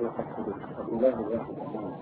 والروح القدس الإله الواحد أمين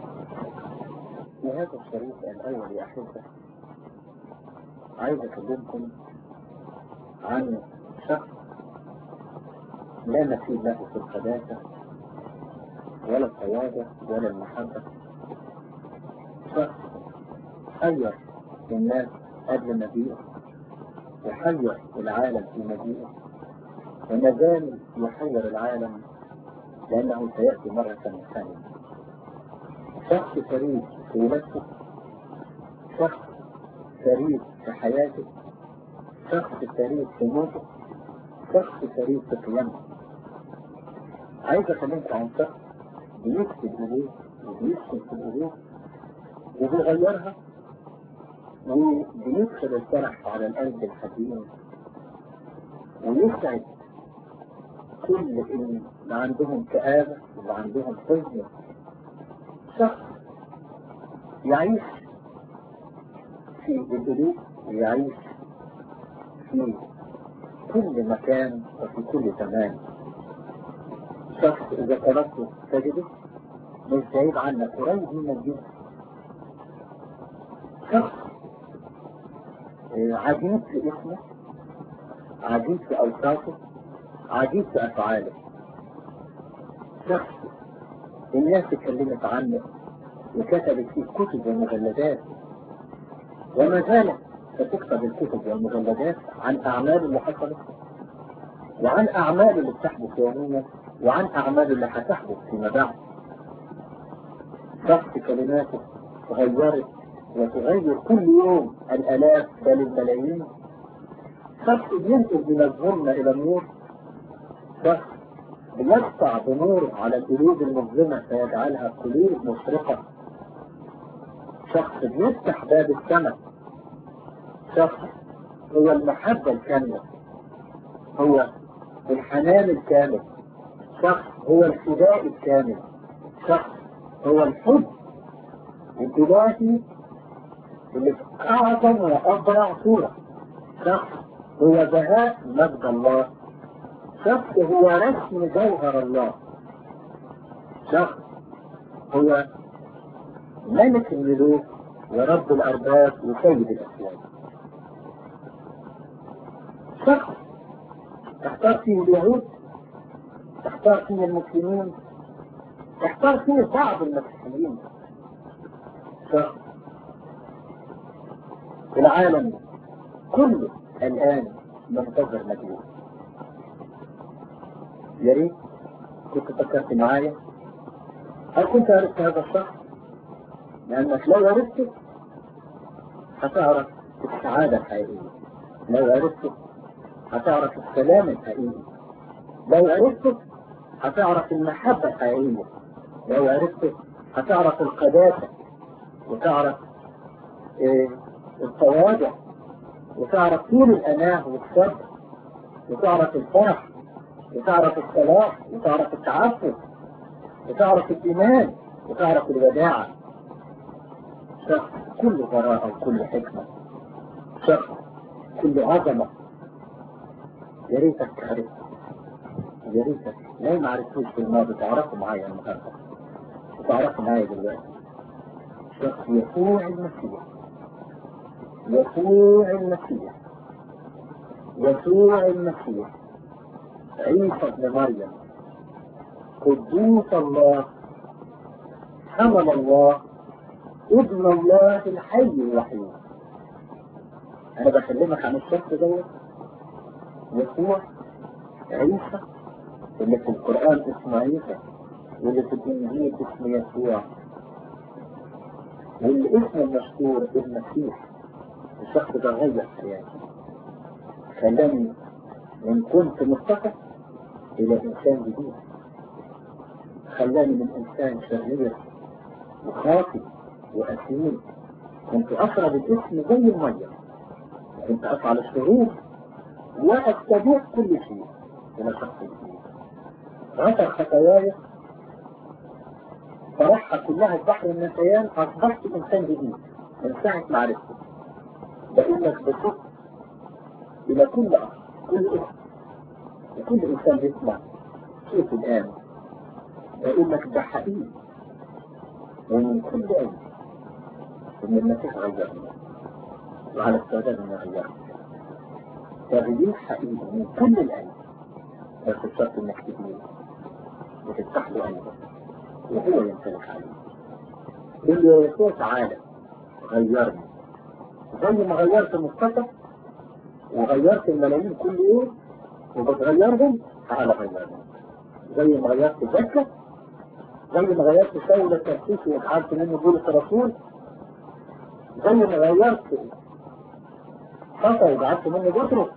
في هذا الشريط الأول يا أحبة عايز أكلمكم عن شخص لا مثيل له في القداسة ولا القيادة ولا المحبة شخص حير الناس قبل مجيئه وحير العالم في مجيئه وما زال يحير العالم لأنه سيأتي مرة ثانية شخص فريد في نفسه شخص فريد في حياته شخص فريد في موته شخص فريد في قيامته عايز أكلمك عن شخص بيكتب إليه وبيكتب في الأمور وبيغيرها وبيدخل الفرح على القلب الحزين ويسعد كل اللي عندهم كآبة واللي عندهم حزن شخص يعيش في القلوب ويعيش في كل مكان وفي كل زمان شخص إذا طلبته تجده مش بعيد عنك قريب منك جدا شخص عجيب في اسمه عجيب في أوصافه عجيب في أفعاله شخص الناس اتكلمت عنه وكتبت فيه كتب ومجلدات وما زالت ستكتب الكتب والمجلدات عن أعماله اللي حصلت وعن أعماله اللي بتحدث يوميا وعن أعماله اللي هتحدث فيما بعد شخص كلماته غيرت وتغير كل يوم الآلاف بل الملايين شخص بينقل من الظلمة إلى النور شخص بيقطع بنور على القلوب المظلمة فيجعلها قلوب مشرقة شخص بيفتح باب السماء شخص هو المحبة الكاملة هو الحنان الكامل شخص هو الفداء الكامل شخص هو الحب الإلهي اللي في أعظم وأبرع صورة شخص هو بهاء مجد الله شخص هو رسم جوهر الله شخص هو ملك الملوك ورب الأرباب وسيد الأسلام شخص تختار فيه اليهود تختار فيه المسلمين تختار فيه بعض المسيحيين شخص العالم كله الآن منتظر مجهول يا ريت كنت فكرت معايا هل كنت عرفت هذا الشخص؟ لأنك لو عرفته هتعرف السعادة الحقيقية لو عرفته هتعرف السلام الحقيقي لو عرفته هتعرف المحبة الحقيقية لو عرفته هتعرف القداسة وتعرف إيه التواضع وتعرف طول الأناه والصبر وتعرف الفرح وتعرف الصلاح وتعرف التعفف وتعرف الإيمان وتعرف الوداعة شخص كل براءة وكل حكمة شخص كل عظمة يا ريتك تعرف يا ريتك لو ما عرفتوش في الماضي تعرفوا معايا النهارده وتعرفوا معايا دلوقتي شخص يسوع المسيح يسوع المسيح يسوع المسيح عيسى ابن مريم قدوس الله حمل الله ابن الله الحي الوحيد انا بكلمك عن الشخص دوت يسوع عيسى اللي في القرآن اسمه عيسى واللي في الإنجيل اسمه يسوع والاسم المشهور المسيح الشخص ده غير حياتي خلاني من كنت متقف إلى إنسان جديد خلاني من إنسان شرير وخاطئ وأثيم كنت أشرب الاسم زي المية كنت أفعل الشرور وأستبيع كل شيء إلى شخص جديد غفر خطاياي فرحها كلها البحر النسيان أصبحت إنسان جديد من ساعة معرفتي بقيتك بصوت إلى كل أخ كل اسم وكل إنسان بيسمع شوف الآن اقول لك ده حقيقي ومن كل قلب ان المسيح غيرني وعلى استعداد انه يغيرني تغيير حقيقي من كل القلب بس الشرط انك تبنيه وتفتح له قلبك وهو يمتلك عليه اللي يا يسوع تعالى غيرني زي ما غيرت مصطفى وغيرت الملايين كل يوم وبتغيرهم تعالى غيرهم زي ما غيرت زكا زي ما غيرت شاول التركيسي وجعلت منه بولس الرسول زي ما غيرت خطا وجعلت منه بطرس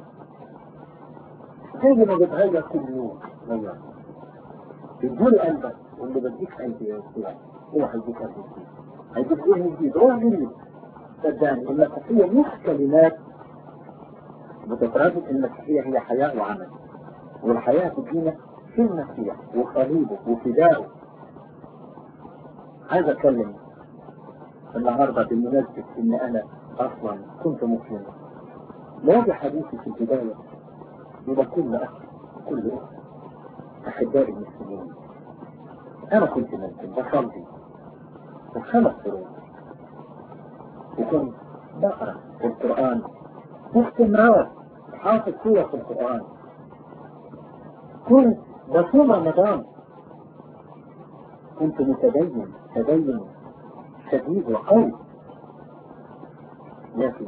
زي ما بتغير كل يوم غير ادوني قلبك واللي بديك قلبي يا يسوع هو هيديك قلبي جديد هيديك روح جديد روح جديد صدقني المسيحية مش كلمات بتترادف المسيحية هي حياة وعمل والحياة تجينا في المسيح وصليبه وفدائه عايز اتكلم النهاردة بمناسبة ان انا اصلا كنت مسلم مواجه حديثي في البداية يبقى كل اخ كل اخ احبائي المسلمين انا كنت ممكن بصلي وخمس فروض وكنت بقرا القرآن باستمرار حافظ سورة في القرآن كنت بصوم رمضان كنت متدين تدين شديد وقوي لكن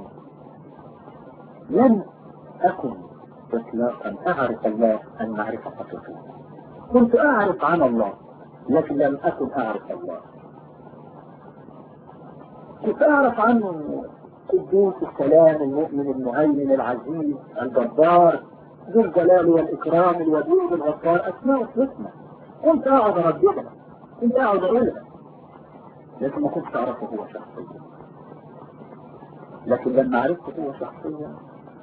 لم أكن إطلاقا أعرف الله عن معرفة حقيقية كنت أعرف عن الله لكن لم أكن أعرف الله كنت أعرف عنه قدوس السلام المؤمن المهيمن العزيز الجبار ذو الجلال والإكرام الودود الغفار أسماء الحسنى كنت أقعد أرددها كنت أقعد أقولها لكن ما كنتش أعرفه هو شخصيا لكن لما عرفته هو شخصيا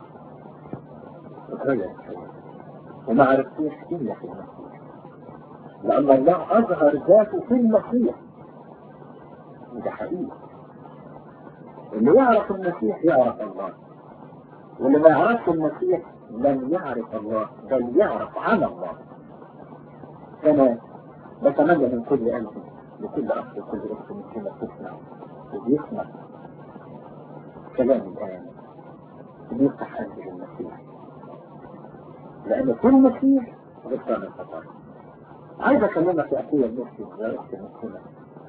اتغير الشيء وما عرفتوش إلا في المسيح لأن الله أظهر ذاته في المسيح وده حقيقي اللي يعرف المسيح يعرف الله واللي ما يعرفش المسيح لن يعرف الله بل يعرف عن الله فأنا بتمنى من كل قلبي لكل أخ وكل أخت مسلمة تسمع وبيسمع كلام الآن بيفتح قلبي للمسيح لأن كل مسيح غفران الخطايا عايز أكلمك يا أخويا المسلم يا أختي المسلمة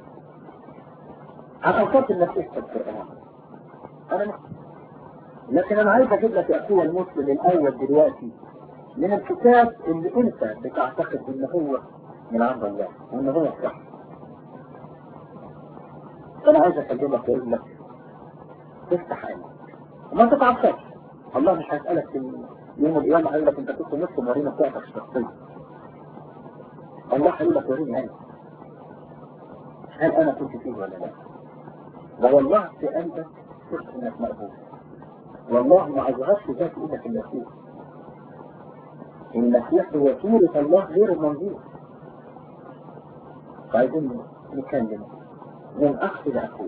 عن أوقات المسيح في القرآن أنا مش لكن أنا عايز أجيب لك يا أخويا المسلم الأول دلوقتي من الكتاب اللي أنت بتعتقد إن هو من عند الله وإن هو صح فأنا عايز أكلمك وأقول لك تفتح عينك وما تتعصبش الله مش هيسألك في يوم القيامة هيقول لك أنت كنت نص ورينا بتاعتك الشخصية الله هيقول لك وريني أنا هل أنا كنت فيه ولا لا؟ والله في قلبك تحس إنك مقبول والله ما أظهرش ذات إيدك المسيح المسيح هو صورة الله غير المنظور فعايزين نتكلم من أخ لأخوه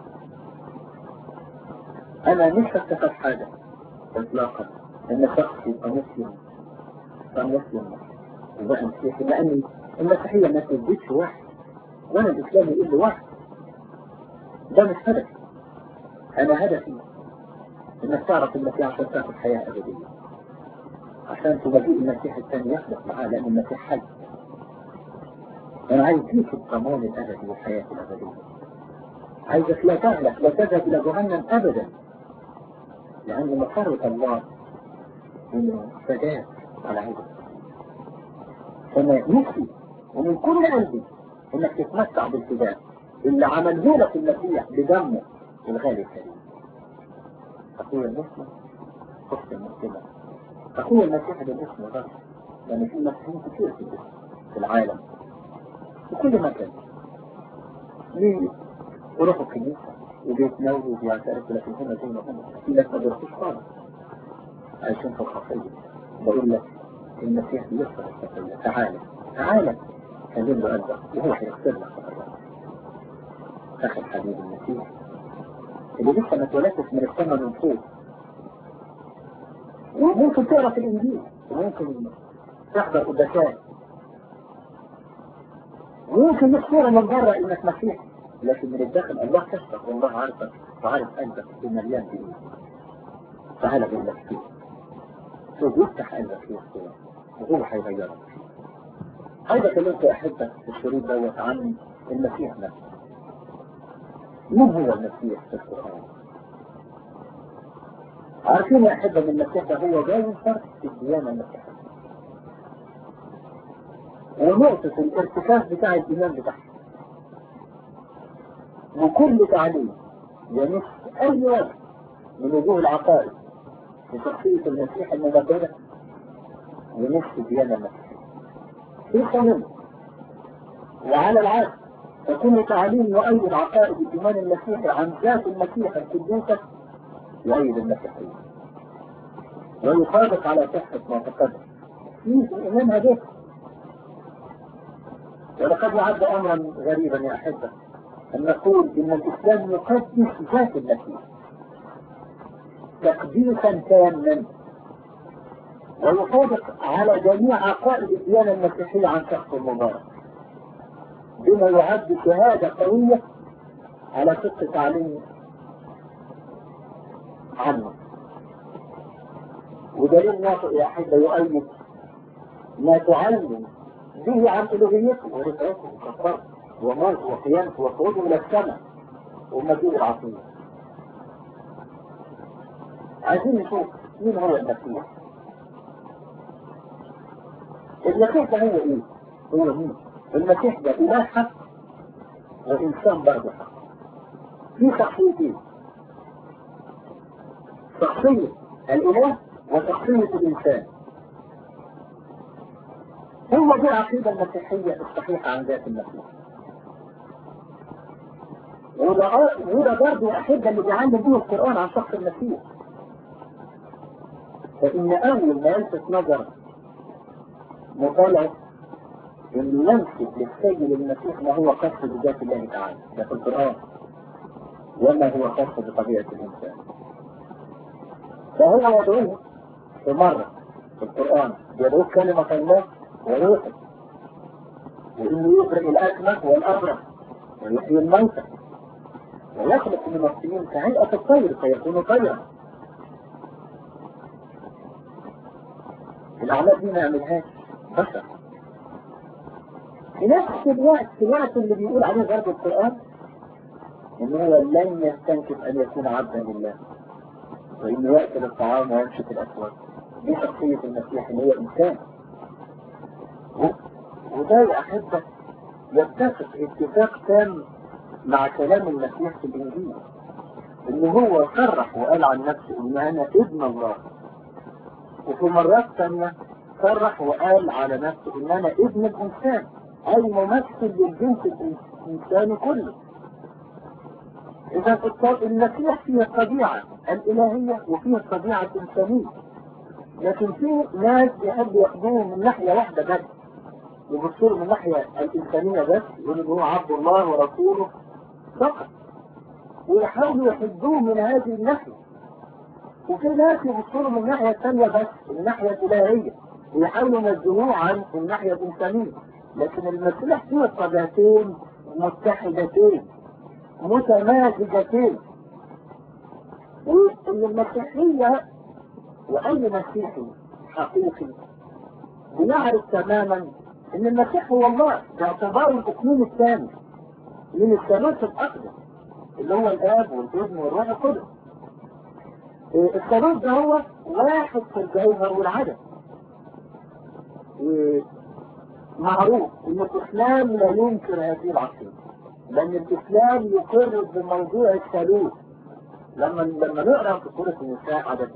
أنا مش هستفاد حاجة إطلاقا إن شخص يبقى مسلم فمسلم وبقى مسيحي لأن المسيحية ما تثبتش واحد وأنا الإسلام يقول لي واحد ده مش هدفي أنا هدفي إنك تعرف المسيح عشان تاخد حياة أبدية عشان تبقي المسيح الثاني يخلق معاه لأن المسيح حي أنا عايز فيك الضمان الأبدي والحياة الأبدية عايزك لا تهلك لا تذهب إلى جهنم أبدا لأن مقرة الله إنه سداد على عيدك فما نفسي ومن كل قلبي إنك تتمتع بالفداء اللي عمله لك المسيح بدمه الغالي الكريم أخويا المسلم أختي المسلمة أخويا المسيح بالاسم بس لأن في مسيحيين كتير في الاسم في العالم في كل مكان ليه يروحوا الكنيسة وبيتناولوا وبيعترفوا لكن هم زي ما هم في ناس ما بيروحوش خالص عايشين في الخطية بقول لك المسيح بيغفر الخطية تعالى تعالى كلم له قلبك وهو هيغفر لك خطاياك أخي الحبيب المسيح اللي لسه ما اتولدتش من السماء من فوق وممكن تقرا في الانجيل وممكن تحضر قداسات ويمكن لك صورة من بره انك مسيح لكن من الداخل الله كشفك والله عارفك وعارف قلبك مليان بايه تعالى اقول لك فيه شوف يفتح قلبك فيه الصورة وهو هيغيرك عايز اكلمك يا احبك في الشريط دوت عن المسيح نفسه من هو المسيح في القرآن؟ عارفين يا أحبة من المسيح ده هو جاي فرق في الديانة المسيحية ونقطة الارتكاز بتاع الإيمان بتاعها وكل تعليم يمس أي وجه من وجوه العقائد في شخصية المسيح المبادرة يمس الديانة المسيحية في قانون وعلى العكس فكل تعليم يؤيد عقائد الإيمان المسيحي عن ذات المسيح القدوسة يؤيد المسيحية ويصادق على صحة ما تقدم في الإيمان هدف ولقد يعد أمرا غريبا يا أحبة أن نقول إن الإسلام يقدس ذات المسيح تقديسا تاما ويصادق على جميع عقائد الديانة المسيحية عن شخص المبارك بما يعد شهادة قوية على صدق تعليم عنه ودليل ناطق يا أحبة يؤيد ما تعلم به عن ألوهيته ورفعته وكفرته وموته وقيامته وصعوده إلى السماء ومجيء العصير عايزين نشوف مين هو المسيح المسيح ده هو ايه؟ هو مين؟ المسيح ده إله حق وإنسان برضه حق في شخصيتين شخصية الإله وشخصية الإنسان هو دي العقيدة المسيحية الصحيحة عن ذات المسيح وده وده برضه أحب اللي بيعلم به القرآن عن شخص المسيح فإن أول ما يلفت نظر مطالعة إن يمسك للسيد المسيح ما هو خاص بذات الله تعالى ده في القرآن وما هو خاص بطبيعة الإنسان فهو يدعوه في مرة في القرآن يدعوه كلمة الله وروحه وإنه يبرئ الأكمة والأبرص ويحيي الموتى ويخلق من الطين كهيئة الطير فيكون طيرا الأعمال دي ما يعملهاش بشر في نفس الوقت في الوقت اللي بيقول عليه برضه القرآن إن هو لن يستنكف أن يكون عبدا لله وإنه يأكل الطعام ويمشي في الأسواق دي شخصية المسيح اللي هو إنسان وده يا أحبة يتفق اتفاق تام مع كلام المسيح في الإنجيل إن هو صرح وقال عن نفسه إن أنا ابن الله وفي مرات ثانية صرح وقال على نفسه إن أنا ابن الإنسان أي ممثل للجنس الإنساني كله إذا المسيح فيه الطبيعة الإلهية وفيه الطبيعة الإنسانية لكن في ناس بيحبوا ياخدوه من ناحية واحدة بس يبصوا من الناحية الإنسانية بس يقولوا هو عبد الله ورسوله فقط ويحاولوا يحدوه من هذه الناحية وفي ناس يبصوا من الناحية الثانية بس الناحية الإلهية ويحاولوا ينزلوه عن الناحية الإنسانية لكن المسيح فيه الطبيعتين متحدتين متمازجتين وإن المسيحية وأي مسيحي حقيقي بيعرف تماما إن المسيح هو الله باعتبار الإقليم الثاني من الثالوث الأقدم اللي هو الآب والابن والروح القدس. الثالوث ده هو واحد في الجوهر والعدد. معروف إن الإسلام لا ينكر هذه العقيدة. لأن الإسلام يقر بموضوع الثالوث. لما لما نقرا في سورة النساء عدد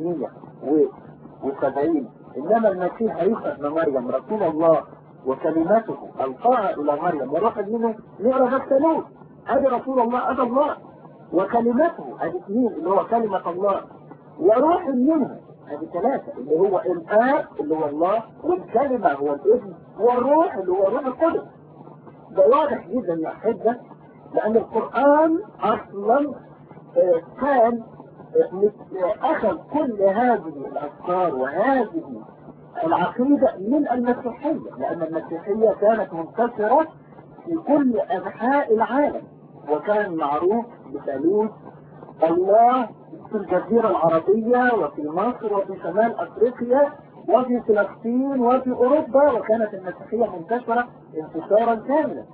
170 إنما المسيح عيسى ابن مريم رسول الله وكلمته ألقاها إلى مريم وروح منه نقرا في الثالوث. ادي رسول الله ادي الله وكلمته ادي اثنين اللي هو كلمة الله وروح منه ادي ثلاثة اللي هو الآب اللي هو الله والكلمة هو الابن والروح اللي هو الروح القدس ده واضح جدا يا أحبة لأن القرآن أصلا كان أخذ كل هذه الأفكار وهذه العقيدة من المسيحية لأن المسيحية كانت منتشرة في كل أنحاء العالم وكان معروف بثالوث الله في الجزيرة العربية وفي مصر وفي شمال أفريقيا وفي فلسطين وفي أوروبا وكانت المسيحية منتشرة انتشارا كاملا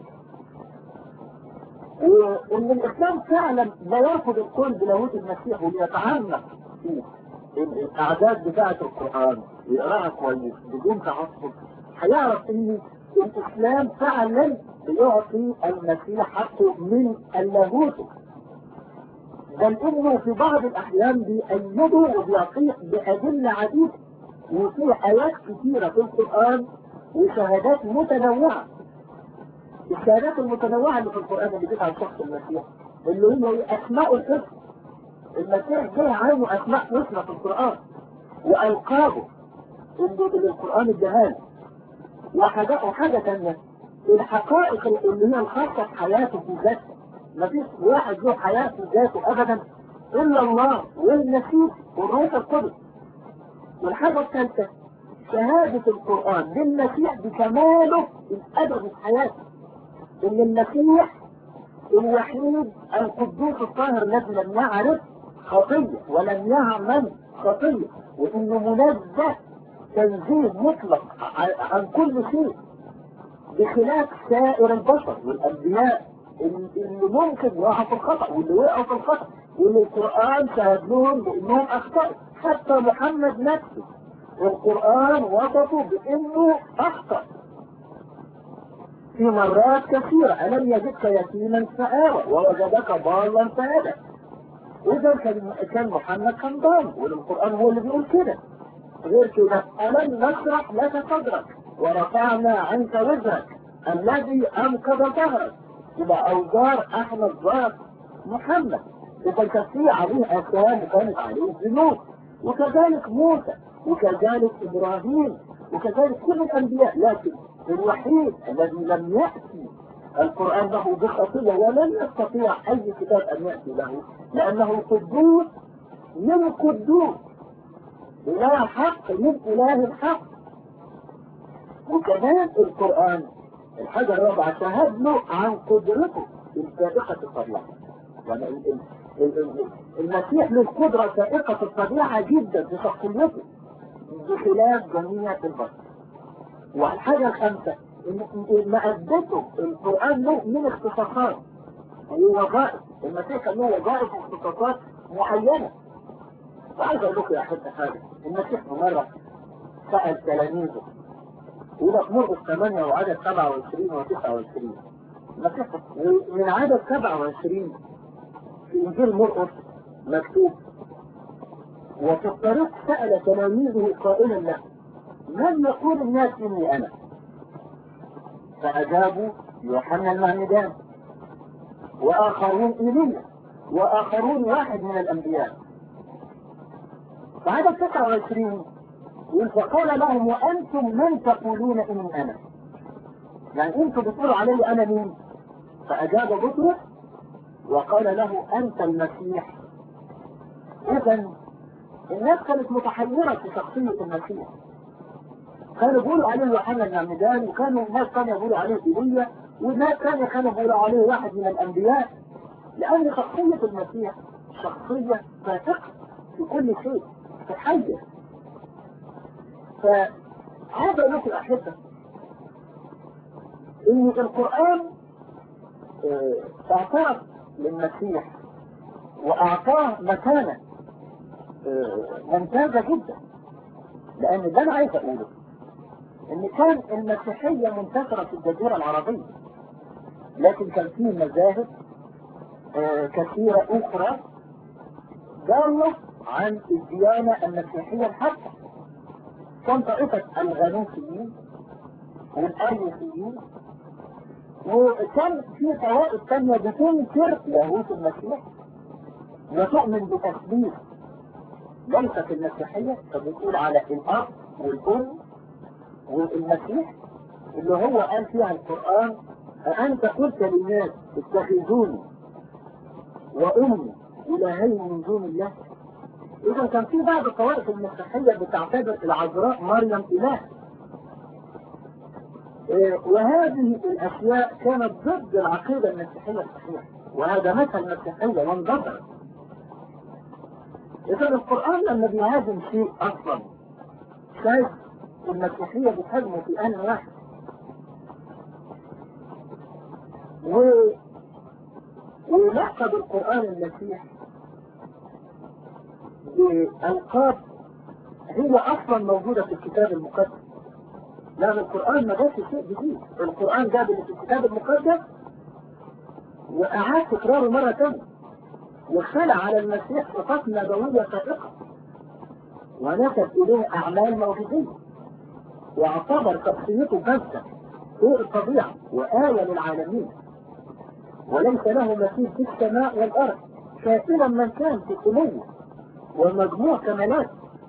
وإن الإسلام فعلا لا يرفض القول بلاهوت المسيح وليتعمق فيه الأعداد بتاعة القرآن يقراها كويس بدون تعصب هيعرف إن الإسلام فعلا بيعطي المسيح حقه من اللاهوت بل إنه في بعض الأحيان بيأيده وبيعطيه بأدلة عديدة وفي آيات كثيرة في القرآن وشهادات متنوعة الشهادات المتنوعة اللي في القرآن اللي بتاع شخص المسيح اللي هي أسماء الحسن المسيح جاي عنه أسماء حسنى في القرآن وألقابه اللي, اللي القرآن اداها وحاجة وحاجة ثانية الحقائق اللي هي الخاصة بحياته في ذاته مفيش واحد له حياة في ذاته أبدا إلا الله والمسيح والروح القدس والحاجة الثالثة شهادة القرآن للمسيح بكماله الأبدي في حياته إن المسيح الوحيد القدوس الطاهر الذي لم يعرف خطية ولم يعمل خطية وإنه منزه تنزيه مطلق عن كل شيء بخلاف سائر البشر والأنبياء اللي ممكن يقعوا في الخطأ واللي وقعوا في الخطأ واللي القرآن شهد لهم بأنهم أخطأوا حتى محمد نفسه القرآن وصفه بأنه أخطأ في مرات كثيرة ألم يجدك يتيما فآوى ووجدك ضالا فهدى إذا كان كان محمد كان ضال والقرآن هو اللي بيقول كده غير كده ألم نشرح لك صدرك ورفعنا عنك وزرك الذي أنقذ ظهرك يبقى أوزار أحمد ظهر محمد إذا كان في عليه أسلام وكانت عليه ذنوب وكذلك موسى وكذلك إبراهيم وكذلك كل الأنبياء لكن الوحيد الذي لم يأتي القرآن له بخطية ولن يستطيع أي كتاب أن يأتي له لأنه قدوس من قدوس إله حق من إله الحق وكمان القرآن الحاجة الرابعة شهد له عن قدرته الفائقة الطبيعة يعني المسيح له قدرة فائقة الطبيعة جدا في شخصيته بخلاف جميع البشر والحاجة الخامسة إن مأدته القرآن له من اختصاصات هي وظائف المسيح كان له وظائف واختصاصات معينة وعايز أقول لكم يا أحبة حاجة المسيح مرة سأل تلاميذه يقول في مرقس 8 وعدد 27 و 29 المسيح من عدد 27 في إنجيل مرقس مكتوب وفي الطريق سأل تلاميذه قائلا له من يقول الناس إني أنا فأجابوا يوحنا المعمدان وآخرون إيليا وآخرون واحد من الأنبياء فعدد 29 يقول فقال لهم وأنتم من تقولون إني أنا يعني أنتم بتقولوا علي أنا مين فأجاب بطرس وقال له أنت المسيح إذا الناس كانت متحيرة في شخصية المسيح كانوا بيقولوا عليه يوحنا المعمدان وكانوا الناس كانوا يقولوا عليه ايليا والناس كانوا كانوا بيقولوا عليه واحد من الانبياء لان شخصية المسيح شخصية فاتقة في كل شيء تحير فهذا لك الاحبة ان القرآن اعطاه للمسيح واعطاه مكانة ممتازة جدا لان ده انا عايز اقوله ان كان المسيحية منتشرة في الجزيرة العربية لكن كان في مذاهب آه كثيرة اخرى دالة عن الديانة المسيحية الحقة كان طائفة الغنوصيين والأريوسيين وكان في طوائف ثانية بتنكر لاهوت المسيح وتؤمن بتثبيت ليس في المسيحية فبتقول على الأب والأم والمسيح اللي هو قال فيها القرآن أنت قلت للناس اتخذوني وأمي إلهين من دون الله إذا كان في بعض الطوائف المسيحية بتعتبر العذراء مريم إله إيه، وهذه الأشياء كانت ضد العقيدة المسيحية الصحيحة وهدمتها المسيحية وانضبطت إذا القرآن لما بيهاجم شيء أصلا شايف المسيحية بتهاجمه في آن واحد و ويلقب القرآن المسيح بألقاب هي أصلا موجودة في الكتاب المقدس لأن القرآن ما جاش شيء جديد القرآن جاب اللي في الكتاب المقدس وأعاد تكراره مرة ثانية وخلع على المسيح صفات نبوية سابقة ونسب إليه أعمال موجودية واعتبر شخصيته بس فوق الطبيعة وآية للعالمين وليس له مثيل في السماء والأرض كافلا من كان في قلوبه ومجموع كمالات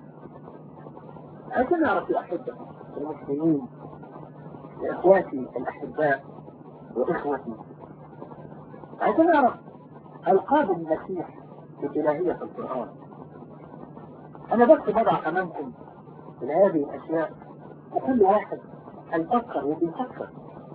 عشان نعرف يا أحبة المسلمين إخواتي الأحباء وإخوتي عشان نعرف ألقاب المسيح الإلهية في القرآن أنا بس بضع أمامكم من هذه الأشياء وكل واحد هيفكر وبيفكر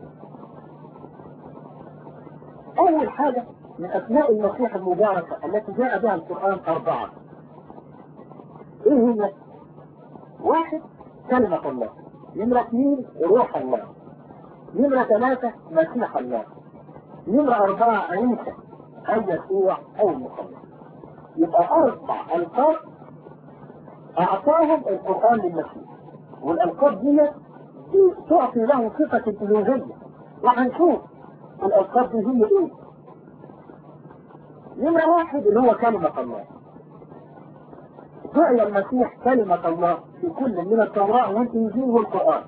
أول حاجة من أسماء المسيح المباركة التي جاء بها القرآن أربعة إيه هي؟ واحد كلمة الله نمرة اثنين روح الله نمرة ثلاثة مسيح الله نمرة أربعة عيسى أو يسوع أو المخلص يبقى أربع ألقاب أعطاهم القرآن للمسيح والألقاب دي دي تعطي له صفة الألوهية وهنشوف الألقاب دي هي إيه نمرة واحد اللي هو كلمة الله جعل المسيح كلمة الله في كل من التوراة والإنجيل والقرآن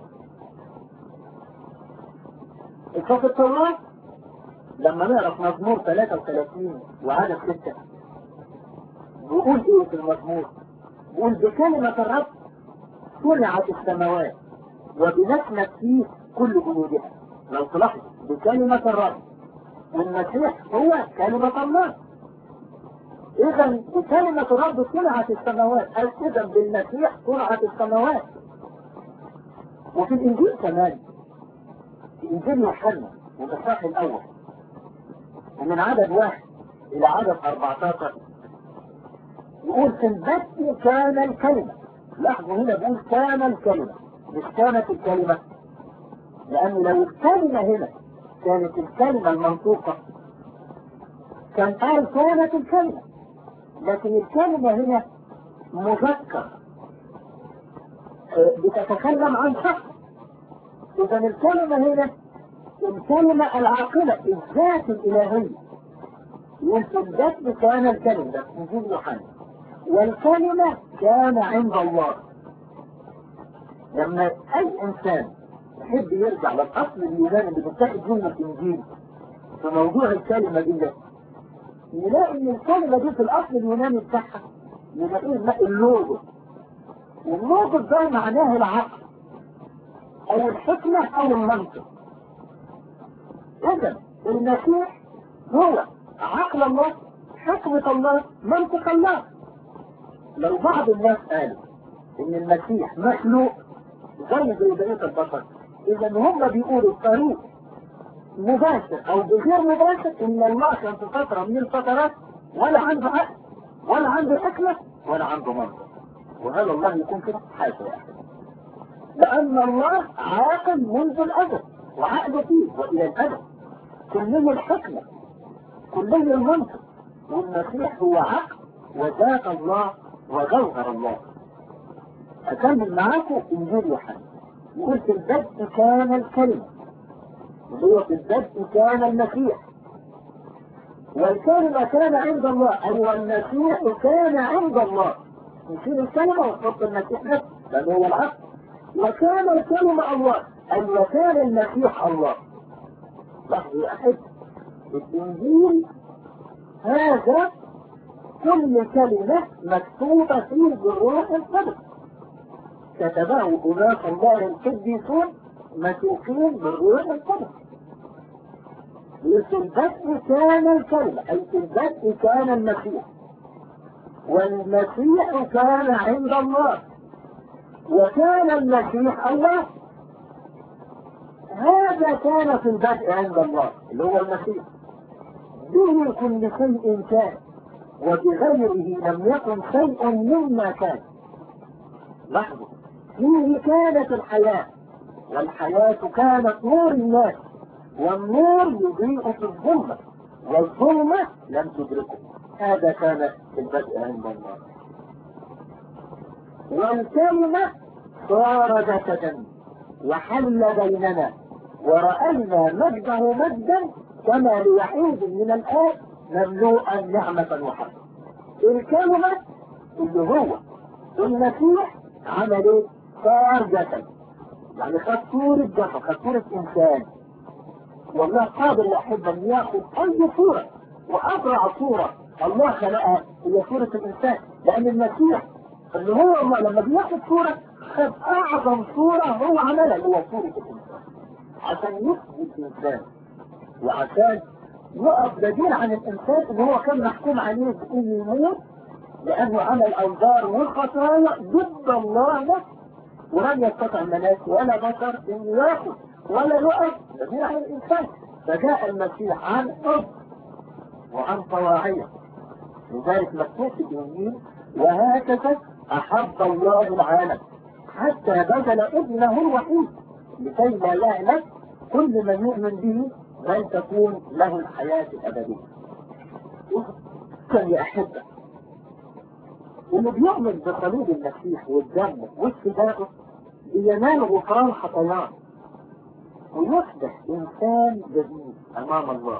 ففي التوراة لما نعرف مزمور 33 وعدد 6 بيقول ايه في المزمور؟ بيقول بكلمة الرب صنعت السماوات وبنسمة فيه كل جنودها لو تلاحظ بكلمة الرب والمسيح هو كلمة الله اذا بكلمة الرب صنعت السماوات اذا بالمسيح صنعت السماوات وفي الانجيل كمان في انجيل يوحنا الاصحاح الاول ومن عدد واحد الى عدد 14 يقول في البدء كان الكلمة لاحظوا هنا بيقول كان الكلمة مش كانت الكلمة لأن لو الكلمة هنا كانت الكلمة المنطوقة كان قال كانت الكلمة لكن الكلمة هنا مذكر بتتكلم عن شخص إذا الكلمة هنا الكلمة العاقلة الذات الإلهية والذات كان الكلمة ده نجيب يوحنا والكلمة كان عند الله لما أي إنسان يحب يرجع للأصل اليوناني اللي بتاخد منه الإنجيل في موضوع الكلمة دي يلاقي إن الكلمة دي في الأصل اليوناني بتاعها يلاقيه اللوجو واللوجو ده معناه العقل أو الحكمة أو المنطق إذا المسيح هو عقل الله حكمة الله منطق الله لو بعض الناس قالوا ان المسيح مخلوق زي زي بقية البشر اذا هم بيقولوا طريق مباشر او بغير مباشر ان الله كان في فترة من الفترات ولا عنده عقل ولا عنده حكمة ولا عنده منطق وهل الله يكون كده حاشا واحد لان الله عاقل منذ الازل وعقله فيه والى الابد كله الحكمة كله المنطق والمسيح هو عقل وذات الله وجوهر الله أكمل معاكم إنجيل يوحنا يقول في البدء كان الكلمة وهو في البدء كان المسيح والكلمة كان عند الله أي والمسيح كان عند الله نشيل الكلمة ونحط المسيح نفسه لأنه هو العقل وكان الكلمة الله أي وكان المسيح الله لحظة يا أحب الإنجيل هذا كل كلمة مكتوبة فيه بالروح القدس كتبه أناس الله القديسون مسوقين بالروح القدس في البدء كان الكلمة أي في البدء كان المسيح والمسيح كان عند الله وكان المسيح الله هذا كان في البدء عند الله اللي هو المسيح به كل شيء كان وبغيره لم يكن شيء مما كان لاحظوا فيه كانت الحياة والحياة كانت نور الناس والنور يضيء في الظلمة والظلمة لم تدركه هذا كان في البدء عند الله والكلمة صار جسدا وحل بيننا ورأينا مجده مجدا كما لوحيد من الآب مملوءا نعمة وحق الكلمة اللي هو المسيح عمل ايه؟ صار جسد يعني خد صورة جسد خد صورة إنسان والله قادر يا أحب أن ياخذ أي صورة وأبرع صورة الله خلقها هي صورة الإنسان لأن المسيح اللي هو الله لما بياخد صورة خد أعظم صورة هو عملها اللي هو صورة الإنسان عشان يثبت الإنسان وعشان يقف بديل عن الإنسان اللي هو كان محكوم عليه بإنه يموت لأنه عمل أوزار والخطايا ضد الله نفسه ولم يستطع ملاك ولا بشر أن ياخذ ولا يقف بديل عن الإنسان فجاء المسيح عن حب وعن طواعية لذلك مكتوب في الإنجيل وهكذا أحب الله العالم حتى بذل ابنه الوحيد لكي لا يهلك كل من يؤمن به بل تكون له الحياة الأبدية. كان يا أحبة اللي بيؤمن بصليب المسيح والدم والفداء بينال غفران خطاياه ويصبح إنسان جديد أمام الله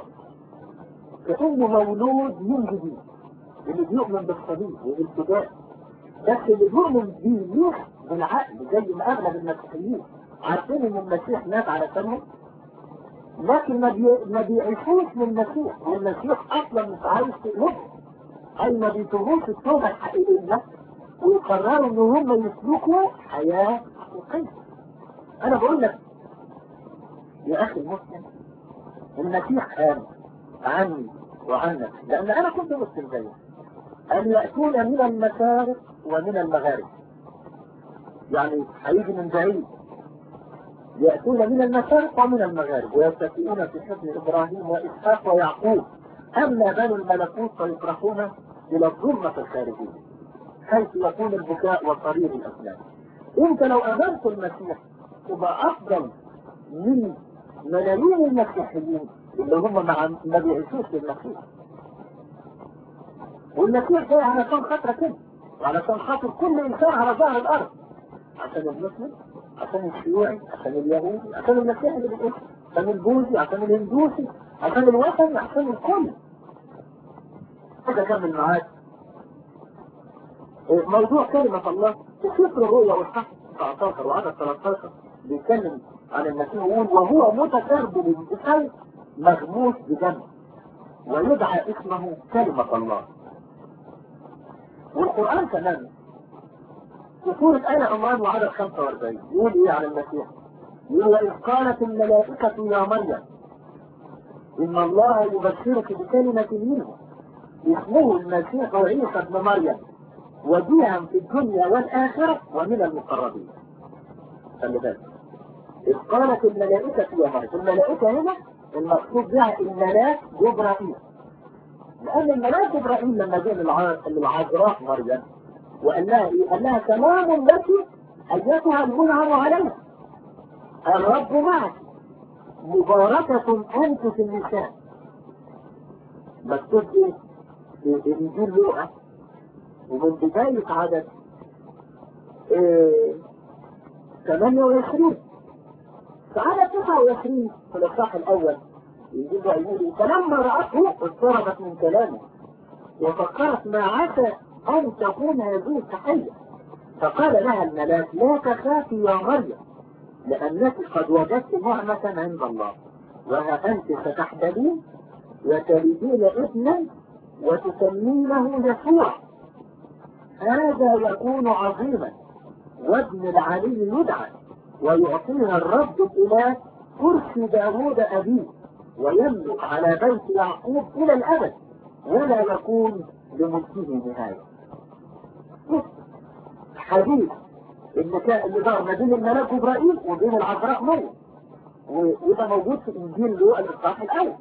كأنه مولود من جديد اللي بيؤمن بالصليب وبالفداء بس اللي بيؤمن بيه مش بالعقل زي ما اغلب المسيحيين عارفين ان المسيح مات على سنه لكن ما, بي... ما بيعيشوش للمسيح والمسيح اصلا مش عايز تقلبه اي ما بيتوبوش التوبه الحقيقيه ويقرروا ان هم يسلكوا حياه حقيقيه انا بقول لك يا اخي المسلم المسيح قال عني وعنك لان انا كنت مسلم زيك ان ياتون من المشارق ومن المغارب يعني هيجي من بعيد يأتون من المشارق ومن المغارب ويتكئون في حضن إبراهيم وإسحاق ويعقوب أما بنو الملكوت فيطرحون إلى الظلمة الخارجية حيث يكون البكاء وصرير الأسنان أنت لو أمنت المسيح تبقى أفضل من ملايين المسيحيين اللي هم مع ما بيعيشوش للمسيح والمسيح جاي علشان خاطر كده وعلشان خاطر كل انسان على ظهر الارض عشان المسلم عشان الشيوعي عشان اليهودي عشان المسيحي اللي بيقول عشان البوذي عشان الهندوسي عشان الوطني عشان الكل كده كمل معاك موضوع كلمة الله في سفر الرؤيا والصح 19 وعدد 13 بيتكلم عن المسيح يقول وهو متكربل بسيف مغموس بدم ويدعى اسمه كلمة الله والقرآن كمان في سورة آل عمران وعدد 45 يقول إيه عن المسيح؟ يقول وإذ قالت الملائكة يا مريم إن الله يبشرك بكلمة منه اسمه المسيح عيسى ابن مريم وجيها في الدنيا والآخرة ومن المقربين. خلي بالك. إذ قالت الملائكة يا مريم، الملائكة هنا المقصود بها الملاك جبرائيل. لأن الملاك جبرائيل لما جاء للعذراء مريم وقال لها إيه؟ قال لها سلام لك أيتها المنعم عليها الرب معك مباركة أنت في النساء مكتوب إيه؟ في إنجيل لوقا ومن بداية عدد إيه 28 في عدد 29 في الإصحاح الأول يجب يقول فلما رأته اضطربت من كلامه وفكرت ما عسى أن تكون هذه التحية فقال لها الملاك لا تخافي يا مريم لأنك قد وجدت نعمة عند الله وها أنت ستحبلين وتلدين ابنا وتسمينه يسوع هذا يكون عظيما وابن العلي يدعى ويعطيها الرب الإله كرسي داوود أبيه ويملك على بيت يعقوب إلى الأبد ولا يكون لملكه نهاية. حديث اللي كان اللي دار ما بين الملاك إبراهيم وبين العذراء مريم. وده موجود في انجيل لوقا الاصحاح الاول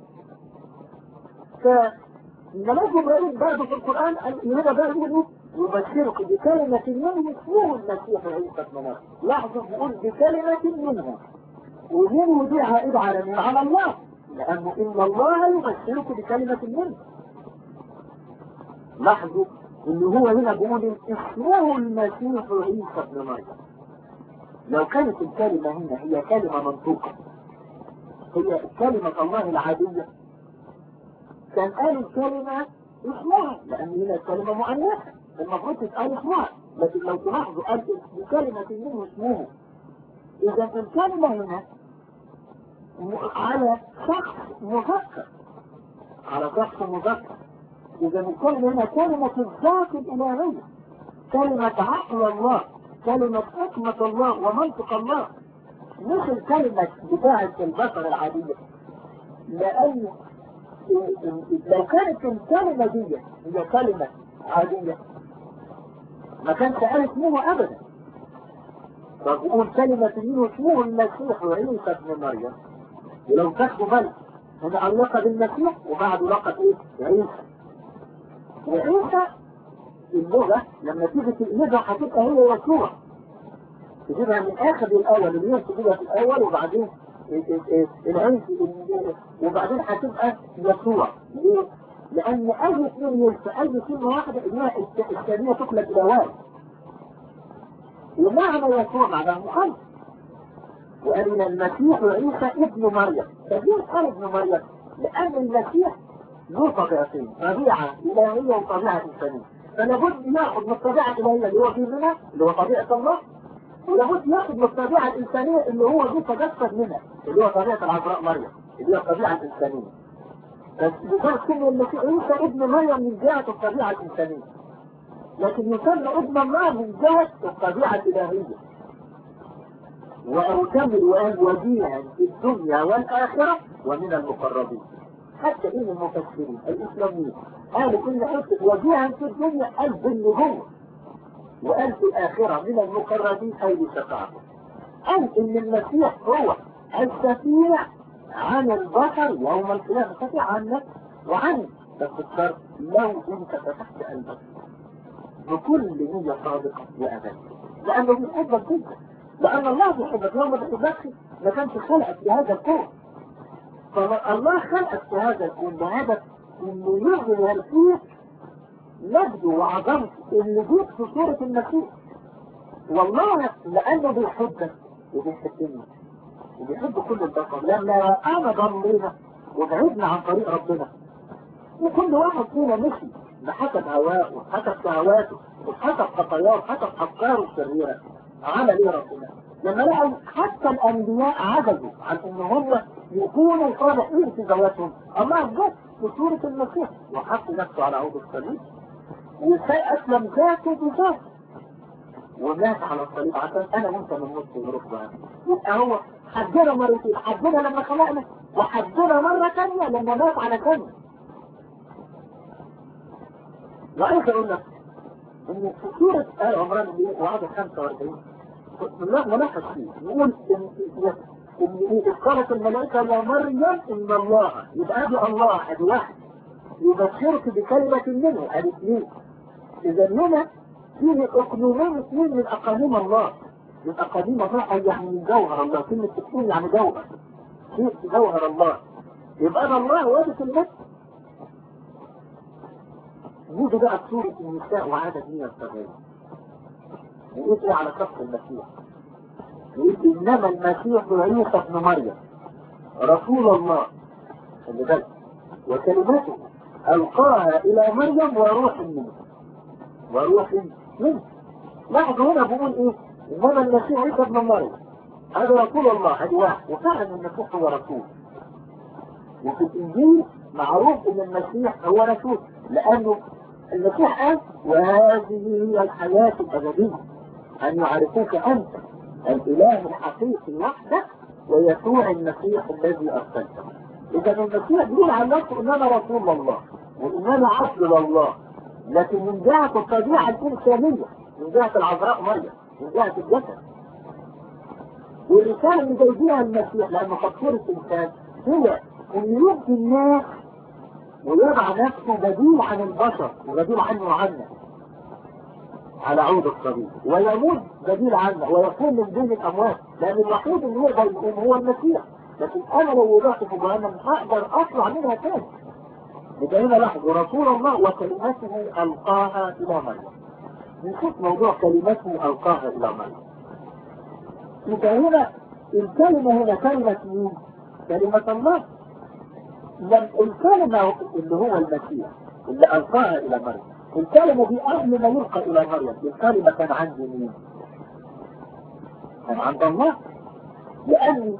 فالملاك جبرائيل برضه في القران هنا بقى يقول ايه يبشرك بكلمة منه اسمه المسيح عيسى ابن مريم لاحظوا بيقول بكلمة منه ومنه دي عائد على مين؟ على الله لأنه إن الله يبشرك بكلمة منه لاحظوا إن هو هنا بيقول اسمه المسيح عيسى ابن مريم لو كانت الكلمة هنا هي كلمة منطوقة هي كلمة الله العادية كان قال الكلمة اسمها لأن هنا الكلمة مؤنثة المفروض تتقال اسمها لكن لو تلاحظوا قال بكلمة منه اسمه إذا الكلمة هنا على شخص مذكر على شخص مذكر إذا الكلمة هنا كلمة الذات الإلهية كلمة عقل الله كلمة حكمة الله ومنطق الله مش الكلمة بتاعة البشر العادية لأن لو كانت الكلمة دي هي كلمة عادية ما كانش قال اسمه أبدا فبقول كلمة منه اسمه المسيح عيسى ابن مريم ولو تاخدوا بالك هنا اللقب المسيح وبعده لقب ايه؟ عيسى وعيسى اللغة لما تيجي تقلبها هتبقى هي يسوع تجيبها من اخر الاول اليوم تجيبها في الاول وبعدين العيسى وبعدين هتبقى يسوع ليه؟ لان اي اثنين ينسى اي كلمة واحدة انها الثانية تقلب الى واحد ومعنى يسوع معناه مخلص وقال المسيح عيسى ابن مريم فليه قال ابن مريم لأن المسيح له طبيعتين طبيعة إلهية وطبيعة إنسانية فلابد ياخذ من الطبيعة الإلهية اللي هو في منها اللي هو طبيعة الله ولابد ياخذ من الطبيعة الإنسانية اللي هو دي تجسد منها اللي هو طبيعة العذراء مريم اللي هي الطبيعة الإنسانية فبصير كل المسيح عيسى ابن مريم من جهة الطبيعة الإنسانية لكن يسمى ابن الله من جهة الطبيعة الإلهية وأكمل وأن وجيها في الدنيا والآخرة ومن المقربين حتى إن المفسرين الإسلاميين قالوا كل حتة وجيها في الدنيا قال بالنبوة وقال في الآخرة من المقربين أي بشفاعته قال إن المسيح هو الشفيع عن البشر يوم القيامة شفيع عنك وعنك بس الشرط لو أنت فتحت قلبك بكل نية صادقة وأمان لأنه بيحبك جدا لأن الله بيحبك لو ما بيحبكش ما كانش خلقك في هذا الكون فالله خلقك في هذا الكون بهدف انه يظهر فيك مجده وعظمته اللي جيت في صورة المسيح والله لأنه بيحبك وبيحبني وبيحب كل البشر لما أنا ضلينا وبعدنا عن طريق ربنا وكل واحد فينا مشي بحسب هواه وحسب شهواته وحسب خطاياه وحسب أفكاره الشريرة عمل ايه ربنا لما لقوا حتى الانبياء عجزوا عن ان هم يكونوا صالحين في ذواتهم الله جت في سورة المسيح وحط نفسه على عود الصليب وأسلم ذاته بذاته ومات على الصليب عشان انا وانت من نص الظروف بقى يبقى هو حدنا مرتين حدنا لما خلقنا وحدنا مرة ثانية لما مات على ثانية وعايز اقول لك ان في سورة آل عمران وعدد 45 ملاحظ فيه يقول ان ان إذ قالت الملائكة يا مريم ان الله يبقى ادي الله ادي واحد يبشرك بكلمة منه ادي اثنين اذا هنا فيه اقنومين اثنين من اقانيم الله من اقانيم الله اي يعني من جوهر الله كلمة اثنين يعني جوهر شيء جوهر الله يبقى ده الله وادي كلمته نيجي بقى في سورة النساء وعدد 170 نقول ايه على شخص المسيح يقول انما المسيح عيسى ابن مريم رسول الله خلي بالك وكلمته القاها الى مريم وروح منه وروح منه لاحظوا هنا بيقول ايه انما المسيح عيسى ابن مريم هذا رسول الله هذا واحد وفعلا المسيح هو رسول وفي الانجيل معروف ان المسيح هو رسول لانه المسيح قال وهذه هي الحياة الأبدية أن يعرفوك أنت الإله الحقيقي وحدك ويسوع المسيح الذي أرسلته إذا المسيح بيقول عن نفسه إن أنا رسول الله وإن أنا عبد الله لكن من جهة الطبيعة الإنسانية من جهة العذراء مريم من جهة الجسد والرسالة اللي جايبيها المسيح لأنه تطهير الإنسان هي أن يبدي الناس ويضع نفسه بديل عن البشر وبديل عنه وعنا على عود الصليب ويموت بديل عنه ويكون من بين الأموات لأن الوحيد اللي يقدر يقوم هو المسيح لكن أنا لو وضعت في جهنم هقدر أطلع منها تاني يبقى هنا لاحظوا رسول الله وكلمته ألقاها إلى مريم نشوف موضوع كلمته ألقاها إلى مريم يبقى هنا الكلمة هنا كلمة مين؟ كلمة الله لم الكلمة اللي هو المسيح اللي ألقاها إلى مريم الكلمة دي قبل ما يلقى إلى مريم الكلمة كان عند مين؟ كان عند الله لأن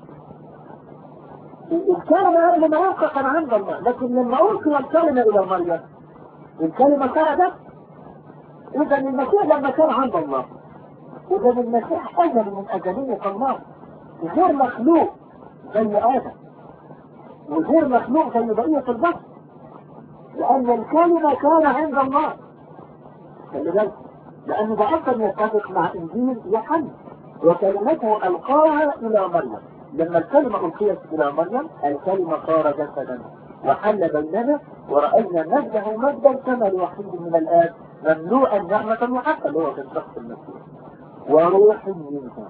الكلمة قبل ما يلقى كان عند الله لكن لما ألقي الكلمة إلى مريم الكلمة خرجت إذا المسيح لما كان عند الله إذا المسيح أجل من أجلية الله غير مخلوق زي آدم وغير مخلوق زي بقية البشر لأن الكلمة كان عند الله خلي بالك لأنه ده أصلا يتفق مع إنجيل يوحنا وكلمته ألقاها إلى مريم لما الكلمة ألقيت إلى مريم الكلمة صار جسدا وحل بيننا ورأينا مجده مجدا كما الوحيد من الآب ممنوعا نعمة وحقا اللي هو في الشخص المسيح وروح منه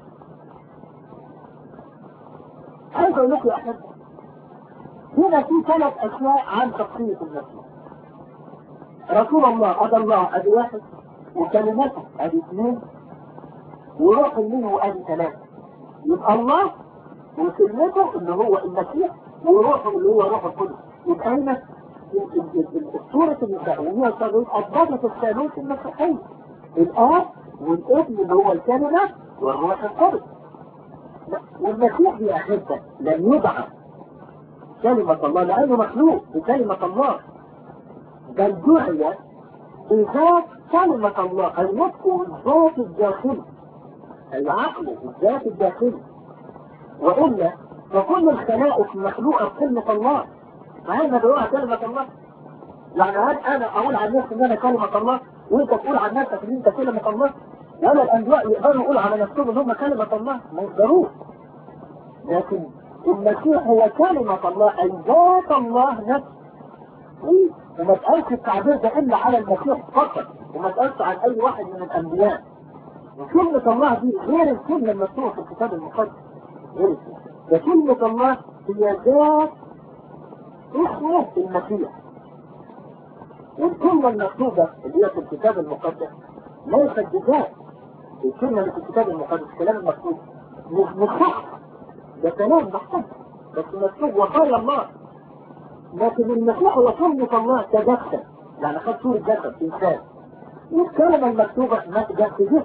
عايز اقول لكم يا احباب هنا في ثلاث اشياء عن شخصية المسيح رسول الله ادي الله ادي واحد وكلمته ادي اثنين وروح منه ادي ثلاثة يبقى الله وكلمته اللي هو المسيح وروحه اللي هو روح القدس يبقى هنا الصورة النسائية صارت أثبتت الثالوث المسيحي الآب والابن اللي هو الكلمة والروح القدس والمسيح يا أحبة لم يدعى كلمة الله لأنه مخلوق بكلمة الله بل دعي بذات كلمة الله النطق الذات الداخلي العقل الذات الداخلي وإلا فكل الخلائق مخلوقة بكلمة الله فهل ندعوها كلمة الله؟ يعني هل أنا أقول عن نفسي إن أنا كلمة الله وأنت تقول عن نفسك إن أنت كلمة الله؟ ولا الأنبياء يقدروا يقولوا على نفسهم إن هم كلمة الله ما يقدروش لكن المسيح هو كلمة الله أي ذات الله نفسه إيه؟ وما تقالش التعبير ده إلا على المسيح فقط وما تقالش عن أي واحد من الأنبياء وكلمة الله دي غير الكلمة المكتوبة في الكتاب المقدس غير ده كلمة الله هي ذات اسمه المسيح والكلمة المكتوبة اللي هي في الكتاب المقدس ليست بذات الكلمة اللي في الكتاب المقدس الكلام المكتوب مش صح ده كلام محتاج بس مكتوب وقال الله لكن المسيح هو كلمة الله كجسد يعني خد صورة جسد إنسان الكلمة المكتوبة ما تجسدش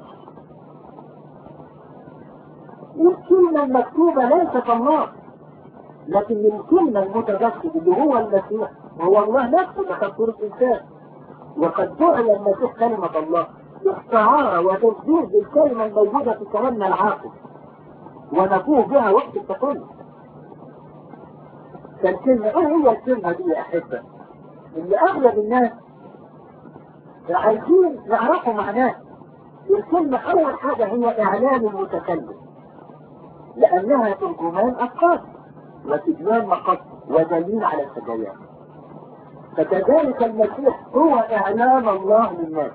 الكلمة المكتوبة ليست الله لكن الكلمة المتجسد اللي هو المسيح هو الله نفسه ده خد صورة إنسان وقد جعل المسيح كلمة الله استعارة وتسجيل بالكلمة الموجودة في كلامنا العاقل ونفوه بها وقت التقل فالكلمة ايه هي الكلمة دي يا احبة اللي اغلب الناس عايزين يعرفوا معناه الكلمة اول حاجة هي اعلان المتكلم لانها ترجمان افكار وتبيان مقصد ودليل على السجيان فكذلك المسيح هو اعلان الله للناس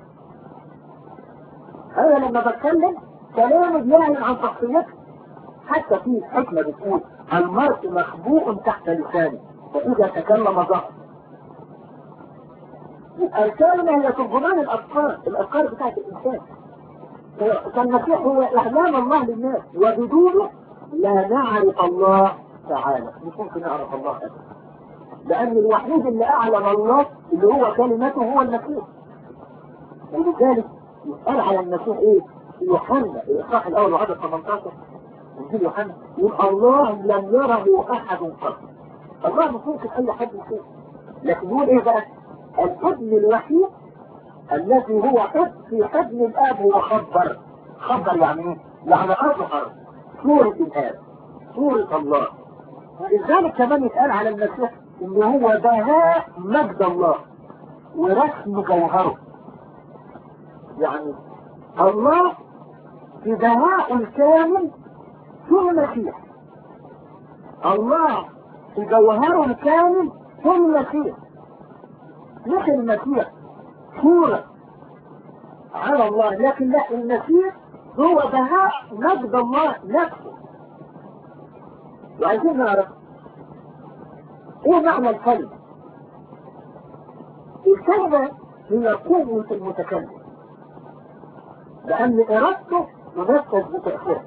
انا لما بتكلم كلامي بيعلن عن شخصيتي حتى في حكمة بتقول المرء مخبوء تحت لسانه فإذا تكلم ظهر الكلمة هي ترجمان الأفكار الأفكار بتاعت الإنسان فالمسيح هو إعلام الله للناس وبدونه لا نعرف الله تعالى مش ممكن نعرف الله أبدا لأن الوحيد اللي أعلم الله اللي هو كلمته هو المسيح ولذلك يسأل على المسيح إيه؟ يوحنا الإصحاح الأول وعدد 18 انجيل يوحنا يقول الله لم يره احد قط الله مش ممكن اي حد يشوف لكن يقول ايه بقى الابن الوحيد الذي هو ابن في حضن الاب هو خبر خبر يعني ايه يعني اظهر صورة الاب صورة الله ولذلك كمان يتقال على المسيح ان هو بهاء مجد الله ورسم جوهره يعني الله في بهاء الكامل في المسيح الله في جوهره الكامل في المسيح مش المسيح صورة على الله لكن لا المسيح هو بهاء مجد الله نفسه وعايزين نعرف ايه معنى الكلمة الكلمة هي قوة المتكلم لأن إرادته تنفذ بتأثيره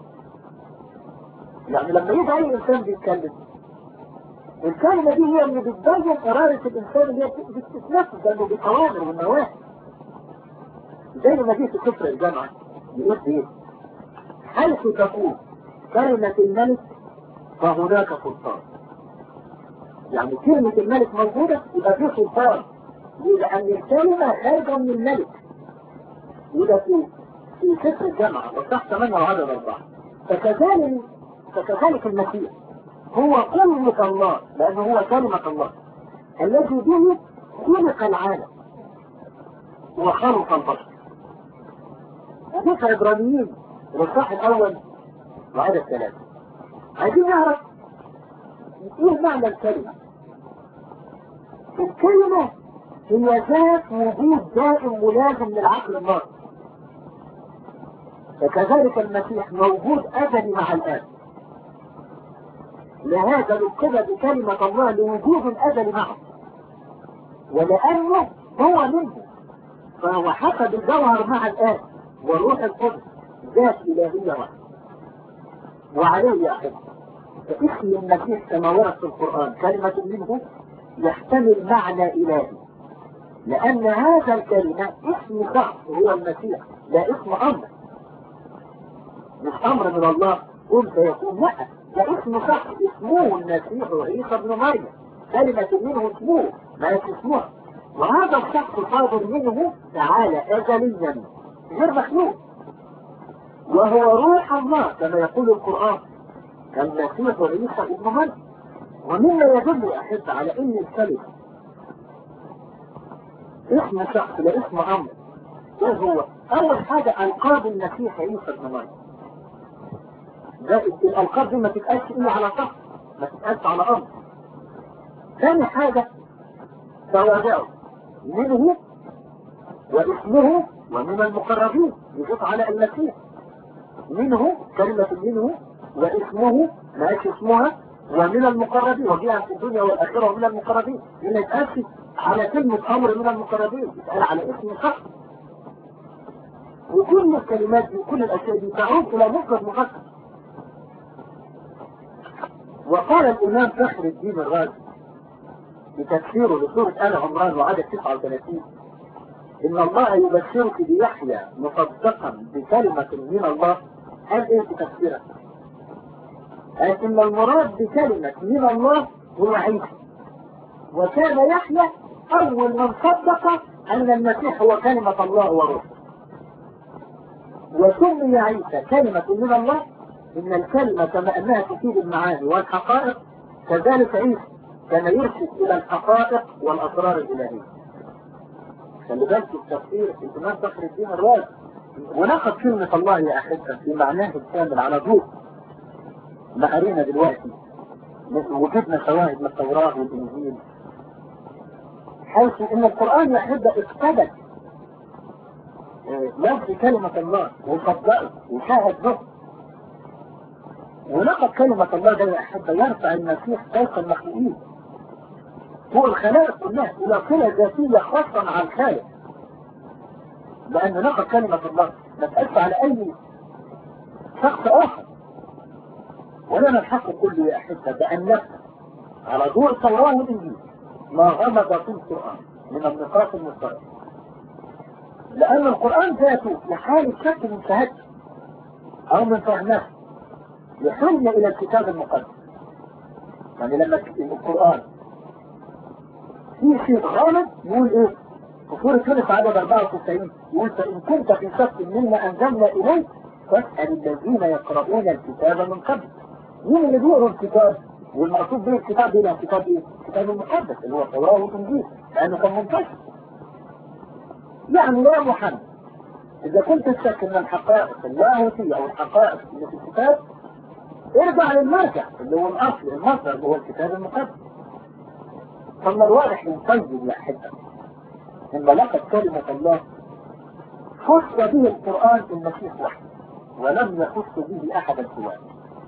يعني لما يجي أي إنسان بيتكلم الكلمة دي هي اللي بتبين إرادة الإنسان اللي هي بتتنفذ لأنه بأوامر والنواهي زي ما جه في كفر الجامعة يقول ايه حيث تقول كلمة الملك فهناك سلطان يعني كلمة الملك موجودة يبقى في سلطان لأن الكلمة خارجة من الملك وده في في كفر الجامعة وتحت منه عدد أربعة فكذلك فكذلك المسيح هو كلمة الله لأنه هو كلمة الله الذي به خلق العالم وخلق البشر حديث عبرانيين الإصحاح الأول وعدد ثلاثة عايزين نعرف إيه معنى الكلمة؟ الكلمة هي ذات وجود دائم ملازم للعقل الناطق وكذلك المسيح موجود أزلي مع الآب لهذا نكتب بكلمة الله لوجود أزلي معه ولأنه هو منه فهو حسب الجوهر مع الآب والروح القدس ذات إلهية واحدة وعليه يا أحبه فاسم المسيح كما ورد في القرآن كلمة منه يحتمل معنى إلهي لأن هذا الكلمة اسم شخص هو المسيح لا اسم أمر مش أمر من الله قل سيكون لا ده اسم شخص اسمه المسيح عيسى ابن مريم كلمة منه اسمه ما اسمه وهذا الشخص صادر منه تعالى أزليا غير مخلوق وهو روح الله كما يقول القرآن المسيح عيسى ابن مريم ومما يدل يا أحب على أن الكلمة اسم شخص لا اسم أمر ايه هو؟ أول حاجة ألقاب المسيح عيسى ابن مريم ده الألقاب دي ما تتقالش إلا على شخص ما تتقالش على أمر ثاني حاجة تواضعه منه واسمه ومن المقربين يضيف على المسيح منه كلمة منه واسمه ماش اسمها ومن المقربين وجيها في الدنيا والآخرة ومن المقربين لأن يتقال على كلمة أمر من المقربين يتقال على اسم شخص وكل الكلمات دي وكل الأشياء دي تعود إلى مفرد مفكر وقال الإمام فخر الدين الرازي بتفسيره لسورة آل عمران وعدد 39 إن الله يبشرك بيحيى مصدقا بكلمة من الله قال إيه في تفسيره؟ قال إن المراد بكلمة من الله هو عيسى وكان يحيى أول من صدق أن المسيح هو كلمة الله وروحه وسمي عيسى كلمة من الله إن الكلمة كما أنها تفيد المعاني والحقائق كذلك عيسى كان يرشد إلى الحقائق والأسرار الإلهية خلي بالك التفسير الإمام فخر الدين الرازي وناخد كلمة الله يا أحبة في معناه الكامل على ضوء ما قرينا دلوقتي وجدنا شواهد من التوراة والإنجيل حيث إن القرآن يا أحبة اقتبس لفظ كلمة الله وصدقه وشاهد به ونقد كلمة الله ده يا أحبة يرفع المسيح فوق المخلوقين فوق الخلائق كلها إلى صلة ذاتية خاصة مع الخالق لأن نقد كلمة الله ما تأثر على أي شخص آخر ولنا الحق كله يا أحبة بأن نفهم على ضوء التوراة والإنجيل ما غمض في القرآن من النقاط المشتركة لأن القرآن ذاته لحالة شك من شهادته أو من فهمه يحن إلى الكتاب المقدس يعني لما القرآن في شيء غلط يقول إيه؟ في سورة يونس عدد 94 يقول فإن كنت في شك مما أنزلنا إليك فاسأل الذين يقرؤون الكتاب من قبل مين اللي بيقروا الكتاب؟ والمقصود به الكتاب هنا الكتاب ايه؟ الكتاب المقدس اللي هو التوراة والإنجيل لأنه كان منتشر يعني يا محمد إذا كنت تشك أن الحقائق اللاهوتية أو الحقائق اللي في الكتاب ارجع للمرجع اللي هو الاصل المصدر اللي هو الكتاب المقدس ثم الواضح من طيب يا احبه ان لقد كلمه الله خص به القران المسيح وحده ولم يخص به احدا سواه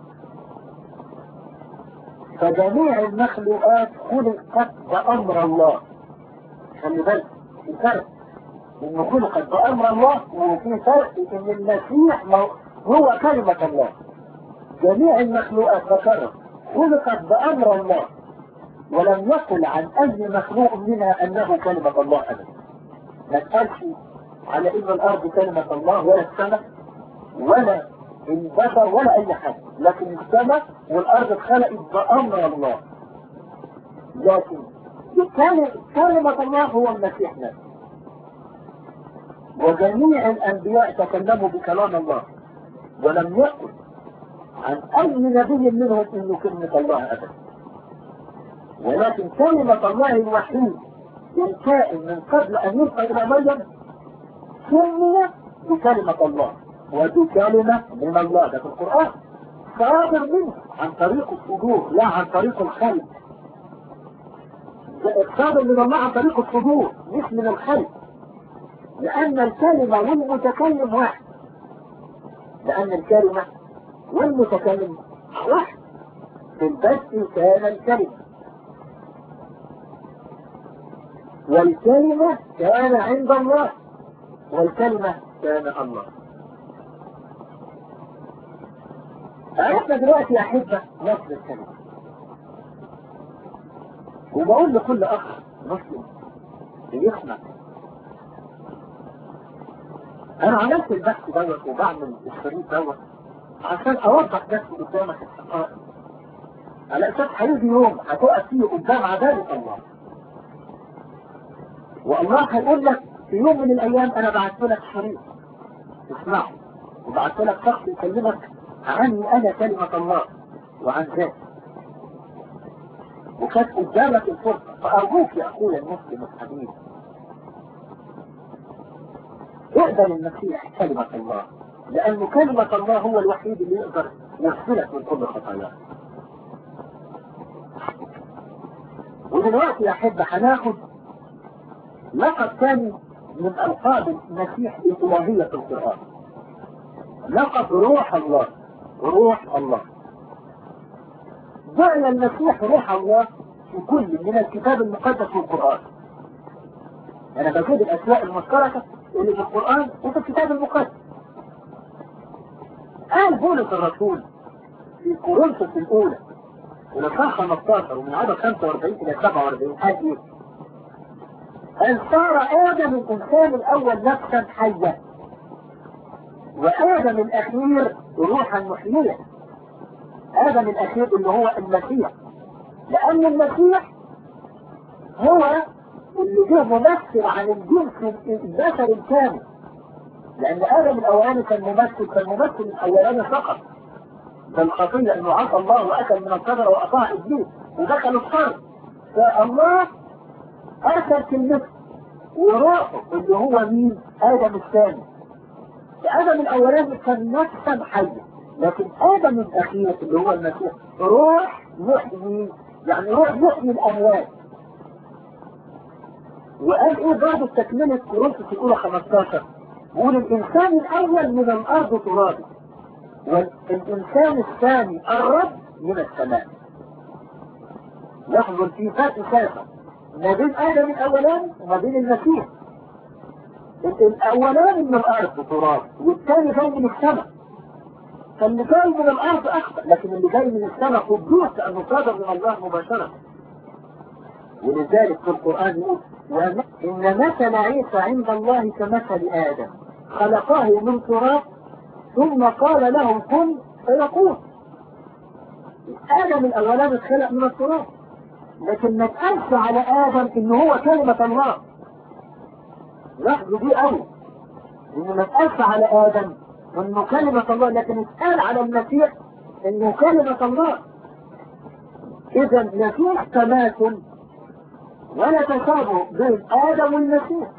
فجميع المخلوقات خلقت بامر الله خلي بالك في فرق انه خلقت بامر الله وفي فرق ان المسيح هو كلمه الله جميع المخلوقات ذكرت خلقت بأمر الله ولم يقل عن أي مخلوق منها أنه كلمة الله أبدا ما تقالش على إن الأرض كلمة الله ولا السماء ولا البشر ولا أي حاجة لكن السماء والأرض اتخلقت بأمر الله لكن كلمة الله هو المسيح نفسه وجميع الأنبياء تكلموا بكلام الله ولم يقل عن أي نبي منهم إنه كلمة الله أبدا ولكن كلمة الله الوحيد الكائن من قبل أن يلقى إلى مريم سمي بكلمة الله ودي كلمة من الله ده في القرآن صادر منه عن طريق الصدور لا عن طريق الخلق صادر من الله عن طريق الصدور مش من الخلق لأن الكلمة والمتكلم واحد لأن الكلمة والمتكلم واحد في البث كان الكلمة والكلمة كان عند الله والكلمة كان الله عرفنا دلوقتي يا أحبة نفس الكلمة وبقول لكل أخ مسلم بيسمع أنا عملت البحث دوت وبعمل الشريط دوت عشان اوضح نفسي قدامك الحقائق على اساس هيجي يوم هتقف فيه قدام عدالة الله والله هيقول لك في يوم من الايام انا بعت لك شريط اسمعه وبعت لك شخص يكلمك عني انا كلمة الله وعن ذاتي وكانت قدامك الفرصة فأرجوك يا أخويا المسلم الحبيب اقبل المسيح كلمة الله لأن كلمة الله هو الوحيد اللي يقدر يغسلك من كل خطاياك ودلوقتي يا أحبة هناخد لقب ثاني من ألقاب المسيح الإلهية في القرآن لقب روح الله روح الله جعل المسيح روح الله في كل من الكتاب المقدس والقرآن أنا بجيب الأسماء المشتركة اللي في القرآن وفي الكتاب المقدس قال بولس الرسول في كورنثوس الأولى ولقاء 15 ومن عدد 45 إلى 47 قال إيه؟ قال صار آدم الإنسان الأول نفسا حية وآدم الأخير روحا محيية آدم الأخير اللي هو المسيح لأن المسيح هو اللي جه ممثل عن الجنس البشري الكامل لأن آدم الأولاني كان ممثل كان ممثل الأولاني فقط بالخطية إنه عصى الله وأكل من الشجرة وأطاع إبليس ودخل الشر فالله أرسل كلمته وروحه اللي هو مين؟ آدم الثاني آدم الأولاني كان نفسا حيا لكن آدم الأخير اللي هو المسيح روح يحيي يعني روح يحيي الأموات وقال إيه برضه تكملة كورنثوس الأولى 15 يقول الإنسان الأول من الأرض تراب والإنسان الثاني الرب من السماء يحضر في فرق شاسع ما بين آدم الأولاني وما بين المسيح الأولاني من الأرض تراب والثاني جاي من السماء فاللي جاي من الأرض أخطأ لكن اللي جاي من السماء قدوس لأنه صادر من الله مباشرة ولذلك في القرآن يقول إن مثل عيسى عند الله كمثل آدم خلقه من تراب ثم قال له كن فيكون آدم الأولاني اتخلق من التراب لكن ما تقالش على آدم إن هو كلمة الله لاحظوا دي قوي إن ما تقالش على آدم إنه كلمة الله لكن اتقال على المسيح إنه كلمة الله إذا مفيش تماثل ولا تشابه بين آدم والمسيح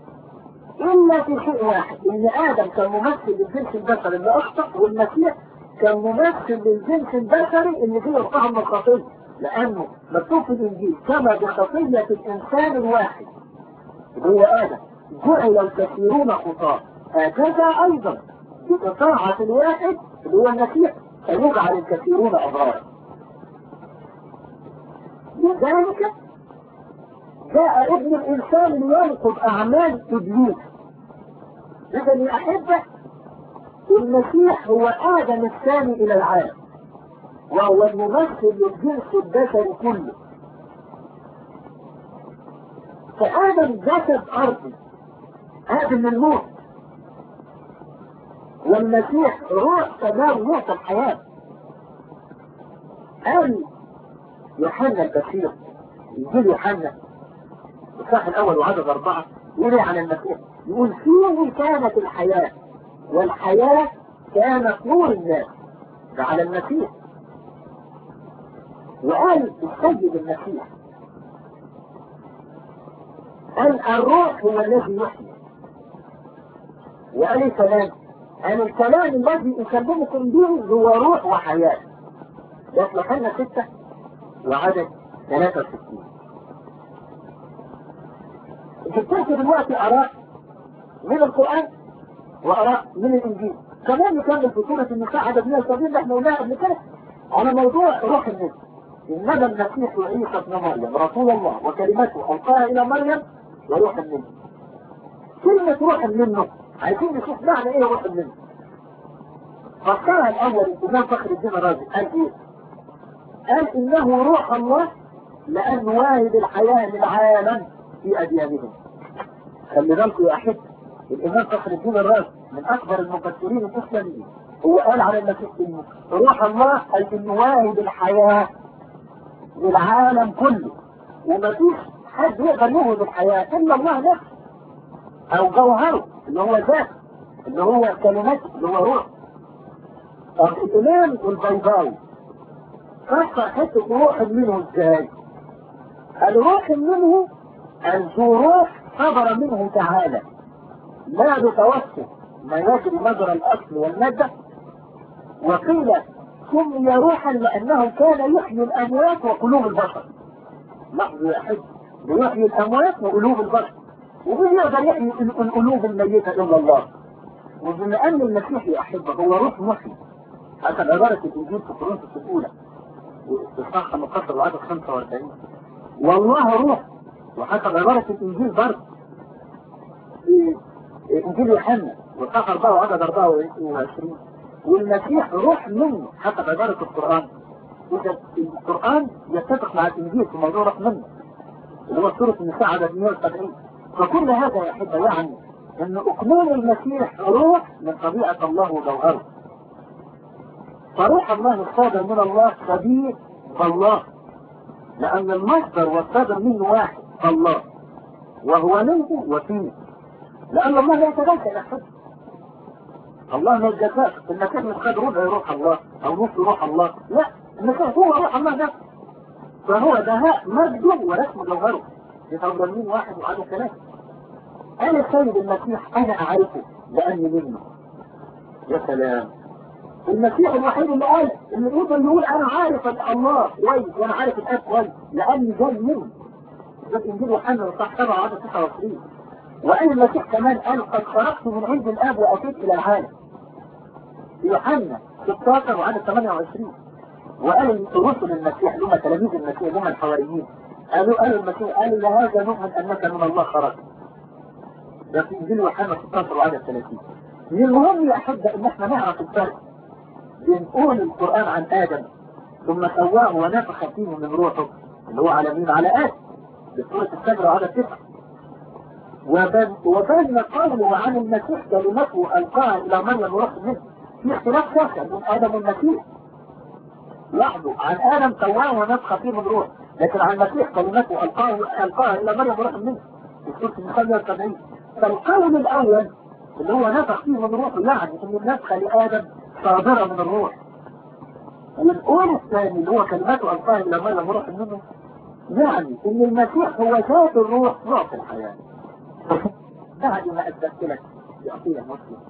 إلا في شيء واحد إن آدم كان ممثل للجنس البشري اللي أخطأ والمسيح كان ممثل للجنس البشري اللي فيه الطعم الخطية لأنه مكتوب في الإنجيل كما بخطية الإنسان الواحد اللي هو آدم جعل الكثيرون خطاة هكذا أيضا بطاعة الواحد اللي هو المسيح سيجعل الكثيرون أبرارا لذلك جاء ابن الإنسان لينقض أعمال إبليس إذا يا أحبة المسيح هو آدم الثاني إلى العالم وهو الممثل للجنس البشري كله فآدم جسد أرضي آدم الموت والمسيح روح تمام روح الحياة قال يوحنا البشير يجيب يوحنا الصح الأول وعدد أربعة يقول إيه عن المسيح يقول فيه كانت الحياة والحياة كانت نور الناس ده على المسيح وقال السيد المسيح قال الروح هو الذي يحيي وقال الكلام قال الكلام الذي أكلمكم به هو روح وحياة ده في يوحنا ستة وعدد 63 جبت دلوقتي آراء من القرآن وآراء من الإنجيل كمان نكمل في سورة النساء عدد 170 اللي احنا قلناها قبل كده على موضوع روح النبي إنما المسيح عيسى ابن مريم رسول الله وكلمته ألقاها إلى مريم وروح منه كلمة روح منه عايزين نشوف معنى إيه روح منه فسرها الأول الإمام فخر الدين الرازي قال إيه؟ قال إنه روح الله لأن واهب الحياة للعالم في أديانهم خلي بالكم يا أحب الإمام فخر الدين الرازي من أكبر المفسرين الإسلاميين هو قال على المسيح إنه روح الله أي إنه واهب الحياة للعالم كله ومفيش حد يقدر يوهب الحياة إلا الله نفسه أو جوهره اللي هو ذات اللي هو كلمته اللي هو روح طب الإمام البيضاوي فسر حتة روح منه إزاي؟ الروح منه أن روح صدر منه تعالى لا بتوسط ما يجري مجرى الأصل والمادة وقيل سمي روحا لأنه كان يحيي الأموات وقلوب البشر لاحظوا يا أحب بيحيي الأموات وقلوب البشر ومين يقدر يحيي القلوب الميتة إلا الله وبما أن المسيح يا أحبة هو روح محيي حسب عبارة الإنجيل في كورنثوس الأولى في الصحة المقصر وعدد 45 والله روح وحسب عبارة الإنجيل برضه في إنجيل يوحنا والصحة 4 وعدد 24 والمسيح روح منه حسب عبارة القرآن إذا القرآن يتفق مع الإنجيل في موضوع روح منه اللي هو سورة النساء عدد 170 فكل هذا يا أحبة يعني أن أكمال المسيح روح من طبيعة الله وجوهره فروح الله الصادر من الله شبيه بالله لأن المصدر والصادر منه واحد الله وهو منه وفيه لأن الله لا يتغير يا أحبة الله ما يتجزاش المسيح مش خد ربع روح الله او نص روح الله لا المسيح هو روح الله نفسه فهو دهاء مجده ورسم جوهره يتضمنين واحد وعدد ثلاثة انا السيد المسيح انا اعرفه لاني منه يا سلام المسيح الوحيد اللي قال اللي يقدر يقول انا عارف الله كويس وانا عارف الاب كويس لاني جاي منه ده انجيل يوحنا صح 7 عدد 29 وقال المسيح كمان قال قد خرجت من عند الاب واتيت الى العالم يوحنا 16 وعدد 28 وقال رسل المسيح اللي هم تلاميذ المسيح اللي هم الحواريين قالوا قالوا المسيح قالوا لهذا نؤمن انك من الله خرجت ده في انجيل يوحنا 16 وعدد 30 من المهم يا احبه ان احنا نعرف الفرق بين قول القران عن ادم ثم سواه ونفخ فيه من روحه اللي هو على مين على ادم بسوره الشجره وعدد 9 وبين وبين قوله عن المسيح كلمته القاها الى مريم وروح منه في اختلاف شاسع بين ادم والمسيح لاحظوا عن ادم سواه ونفخ فيه من روح لكن عن المسيح كلمته القاها القاها الى مريم وروح منه في سوره النساء 70 فالقول الاول اللي هو نفخ فيه من روحه يعني ان النفخه لادم صادره من الروح والقول الثاني اللي هو كلمته القاها الى مريم وروح منه يعني ان المسيح هو ذات الروح ذات الحياه بعد ما اثبت لك في عقيده مسلم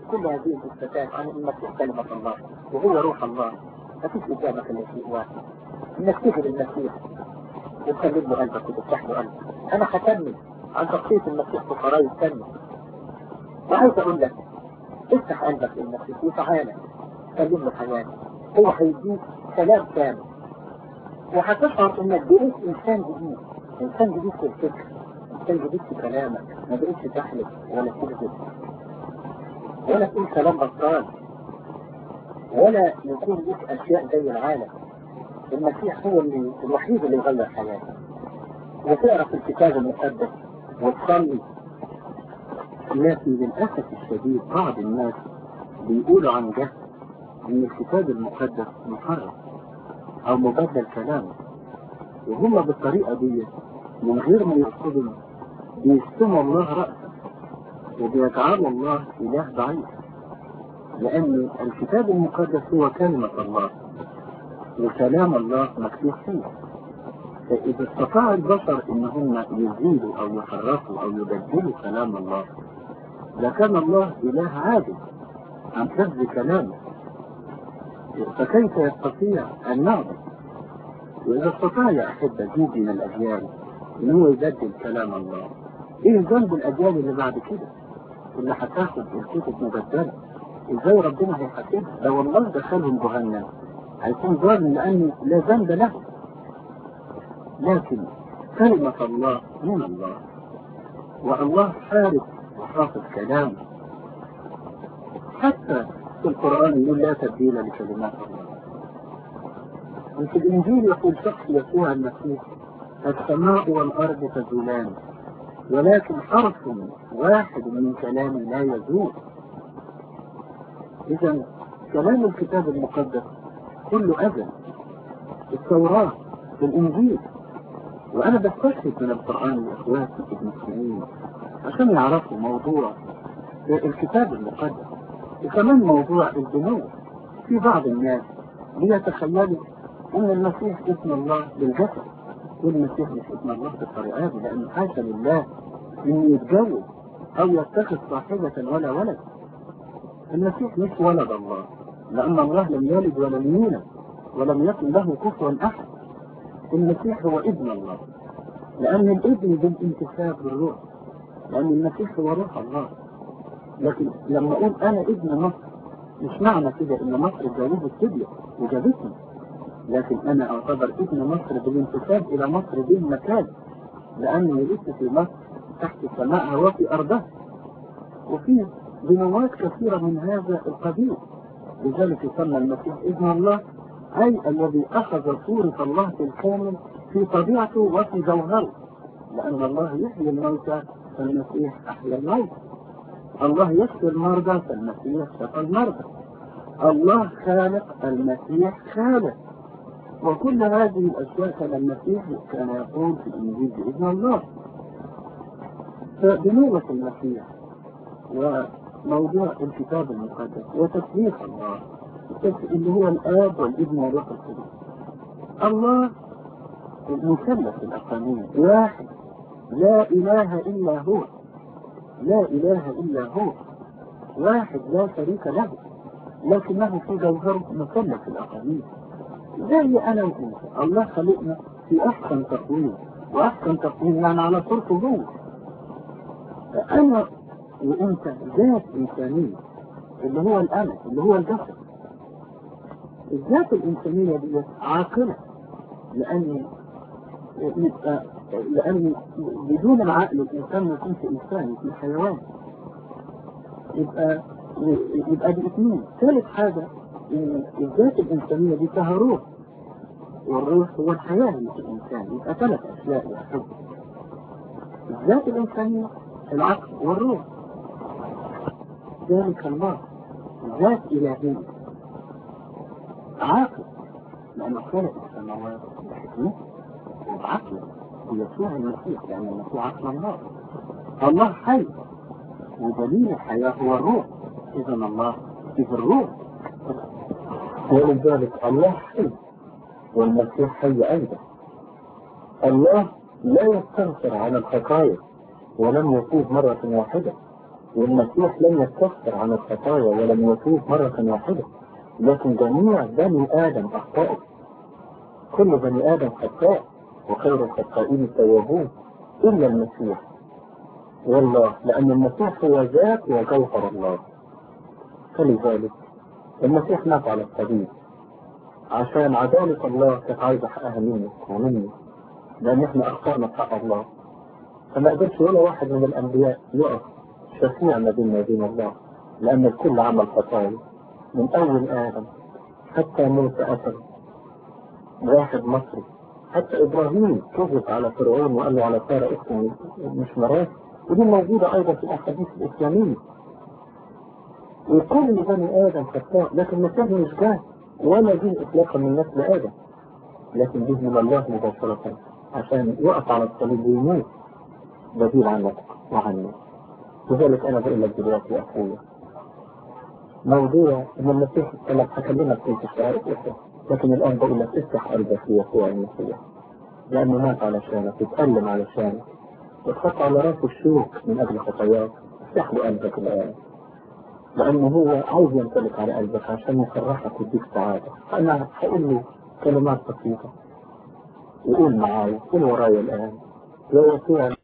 كل هذه الاثباتات عن ان المسيح كلمة الله وهو روح الله مفيش إجابة إلا شيء واحد إنك تجد المسيح وتخلي له قلبك وتفتح له قلبك أنا هكمل عن شخصية المسيح في خرايط ثانية وعايز أقول لك افتح قلبك للمسيح وتعالى سلم له حياتك هو هيديك سلام كامل وهتشعر انك بقيت انسان جديد انسان جديد في الفكر انسان جديد في كلامك ما بقيتش تحلف ولا تكذب ولا تقول كلام بطال ولا يكون لك اشياء زي العالم المسيح هو اللي الوحيد اللي يغير حياتك وتقرا في الكتاب المقدس وتصلي لكن للاسف الشديد بعض الناس بيقولوا عن ده ان الكتاب المقدس محرف او مبدل كلامه وهم بالطريقة دي من غير ما يقصدوا بيشتموا الله رأسا وبيجعلوا الله إله ضعيف لأن الكتاب المقدس هو كلمة الله وكلام الله مكتوب فيه فإذا استطاع البشر إن هم يزيدوا أو يحرفوا أو يبدلوا كلام الله لكان الله إله عادل عن حفظ كلامه فكيف يستطيع أن نعبد وإذا استطاع يا أحبة جيل من الأجيال إن هو يبدل كلام الله إيه ذنب الأجيال اللي بعد كده اللي هتاخد الكتب مبدلة إزاي ربنا هيحاسبها لو الله دخلهم جهنم هيكون ظالم لأنه لا ذنب له لكن كلمة الله من الله والله حارس وحافظ كلامه حتى في القرآن يقول لا تبديل لكلمات الله وفي الإنجيل يقول شخص يسوع المسيح السماء والأرض تزولان ولكن حرف واحد من كلامي لا يزول إذا كلام الكتاب المقدس كله أذى التوراة والإنجيل وأنا بستشهد من القرآن لإخواتي المسلمين عشان يعرفوا موضوع الكتاب المقدس وكمان موضوع البنوة في بعض الناس بيتخيلوا ان المسيح اسم الله بالجسد والمسيح مش اسم الله بالطريقة دي لان حاشا لله انه يتجوز او يتخذ صاحبة ولا ولد المسيح مش ولد الله لان الله لم يلد ولم يولد ولم يكن له كفوا احد المسيح هو ابن الله لان الابن بالانتساب بالروح لان المسيح هو روح الله لكن لما اقول انا ابن مصر مش معنى كده ان مصر جابت كده وجابتني لكن انا اعتبر ابن مصر بالانتساب الى مصر بالمكان لاني ولدت في مصر تحت سمائها وفي ارضها وفي بنوات كثيرة من هذا القبيل لذلك يسمى المسيح ابن الله اي الذي اخذ صورة الله في الكامل في طبيعته وفي جوهره لان الله يحيي الموتى فالمسيح احيا الموتى الله يشفي المرضى فالمسيح شفى المرضى الله خالق المسيح خالق وكل هذه الأشياء كان المسيح كان يقول في الإنجيل بإذن الله فبنوة المسيح وموضوع الكتاب المقدس وتسبيح الله اللي هو الآب والابن والروح القدس الله المثلث الأقانيم واحد لا إله إلا هو لا إله إلا هو واحد لا شريك له لكنه في جوهره مثلث الأقانيم زي أنا وأنت الله خلقنا في أحسن تقويم وأحسن تقويم يعني على صورته هو أنا وأنت ذات إنسانية اللي هو الأنا اللي هو الجسد الذات الإنسانية دي عاقلة لأن لأن بدون العقل الإنسان ما يكونش إنسان يكون حيوان يبقى يبقى دي اثنين ثالث حاجة إن الذات الإنسانية دي فيها روح والروح هو الحياة اللي في الإنسان يبقى ثلاث أشياء يا حب الذات الإنسانية العقل والروح ذلك الله ذات إلهية عاقل لأنه خلق السماوات بحكمته وبعقله ويسوع المسيح لأن المسيح عقل الله الله حي ودليل الحياة هو الروح إذا الله في الروح ولذلك الله حي والمسيح حي أيضا الله لا يستغفر عن الخطايا ولم يتوب مرة واحدة والمسيح لم يستكثر عن الخطايا ولم يتوب مرة واحدة لكن جميع بني آدم أخطأوا كل بني آدم خطاء وخير الخطائين التوابون إلا المسيح والله لأن المسيح هو ذات وجوهر الله فلذلك المسيح مات على الصليب عشان عدالة الله كانت عايزة حقها مني ومني لأن احنا أخطأنا في حق الله فما قدرش ولا واحد من الأنبياء يقف شفيع ما بيننا وبين الله لأن الكل عمل خطايا من أول آدم حتى موسى أسد واحد مصري حتى إبراهيم كذب على فرعون وقال له على سارة اسمه مش مرات ودي موجودة أيضا في الأحاديث الإسلامية وكل بني آدم خطاء لكن المسيح مش جاه ولا دين إطلاقا من نسل آدم لكن دين من الله مباشرة عشان يقف على الصليب ويموت بديل عنك وعني لذلك أنا بقول لك دلوقتي يا أخويا موضوع ان المسيح انا هكلمك في استشعارات اخرى لكن الان بقول لك افتح قلبك في يسوع المسيح لانه مات علشانك اتألم علشانك اتحط على راسه الشوك من اجل خطاياك افتح له قلبك الان لانه هو عايز يمتلك على قلبك عشان يفرحك ويديك سعاده انا هقول له كلمات بسيطه وقول معايا قول ورايا الان يا يسوع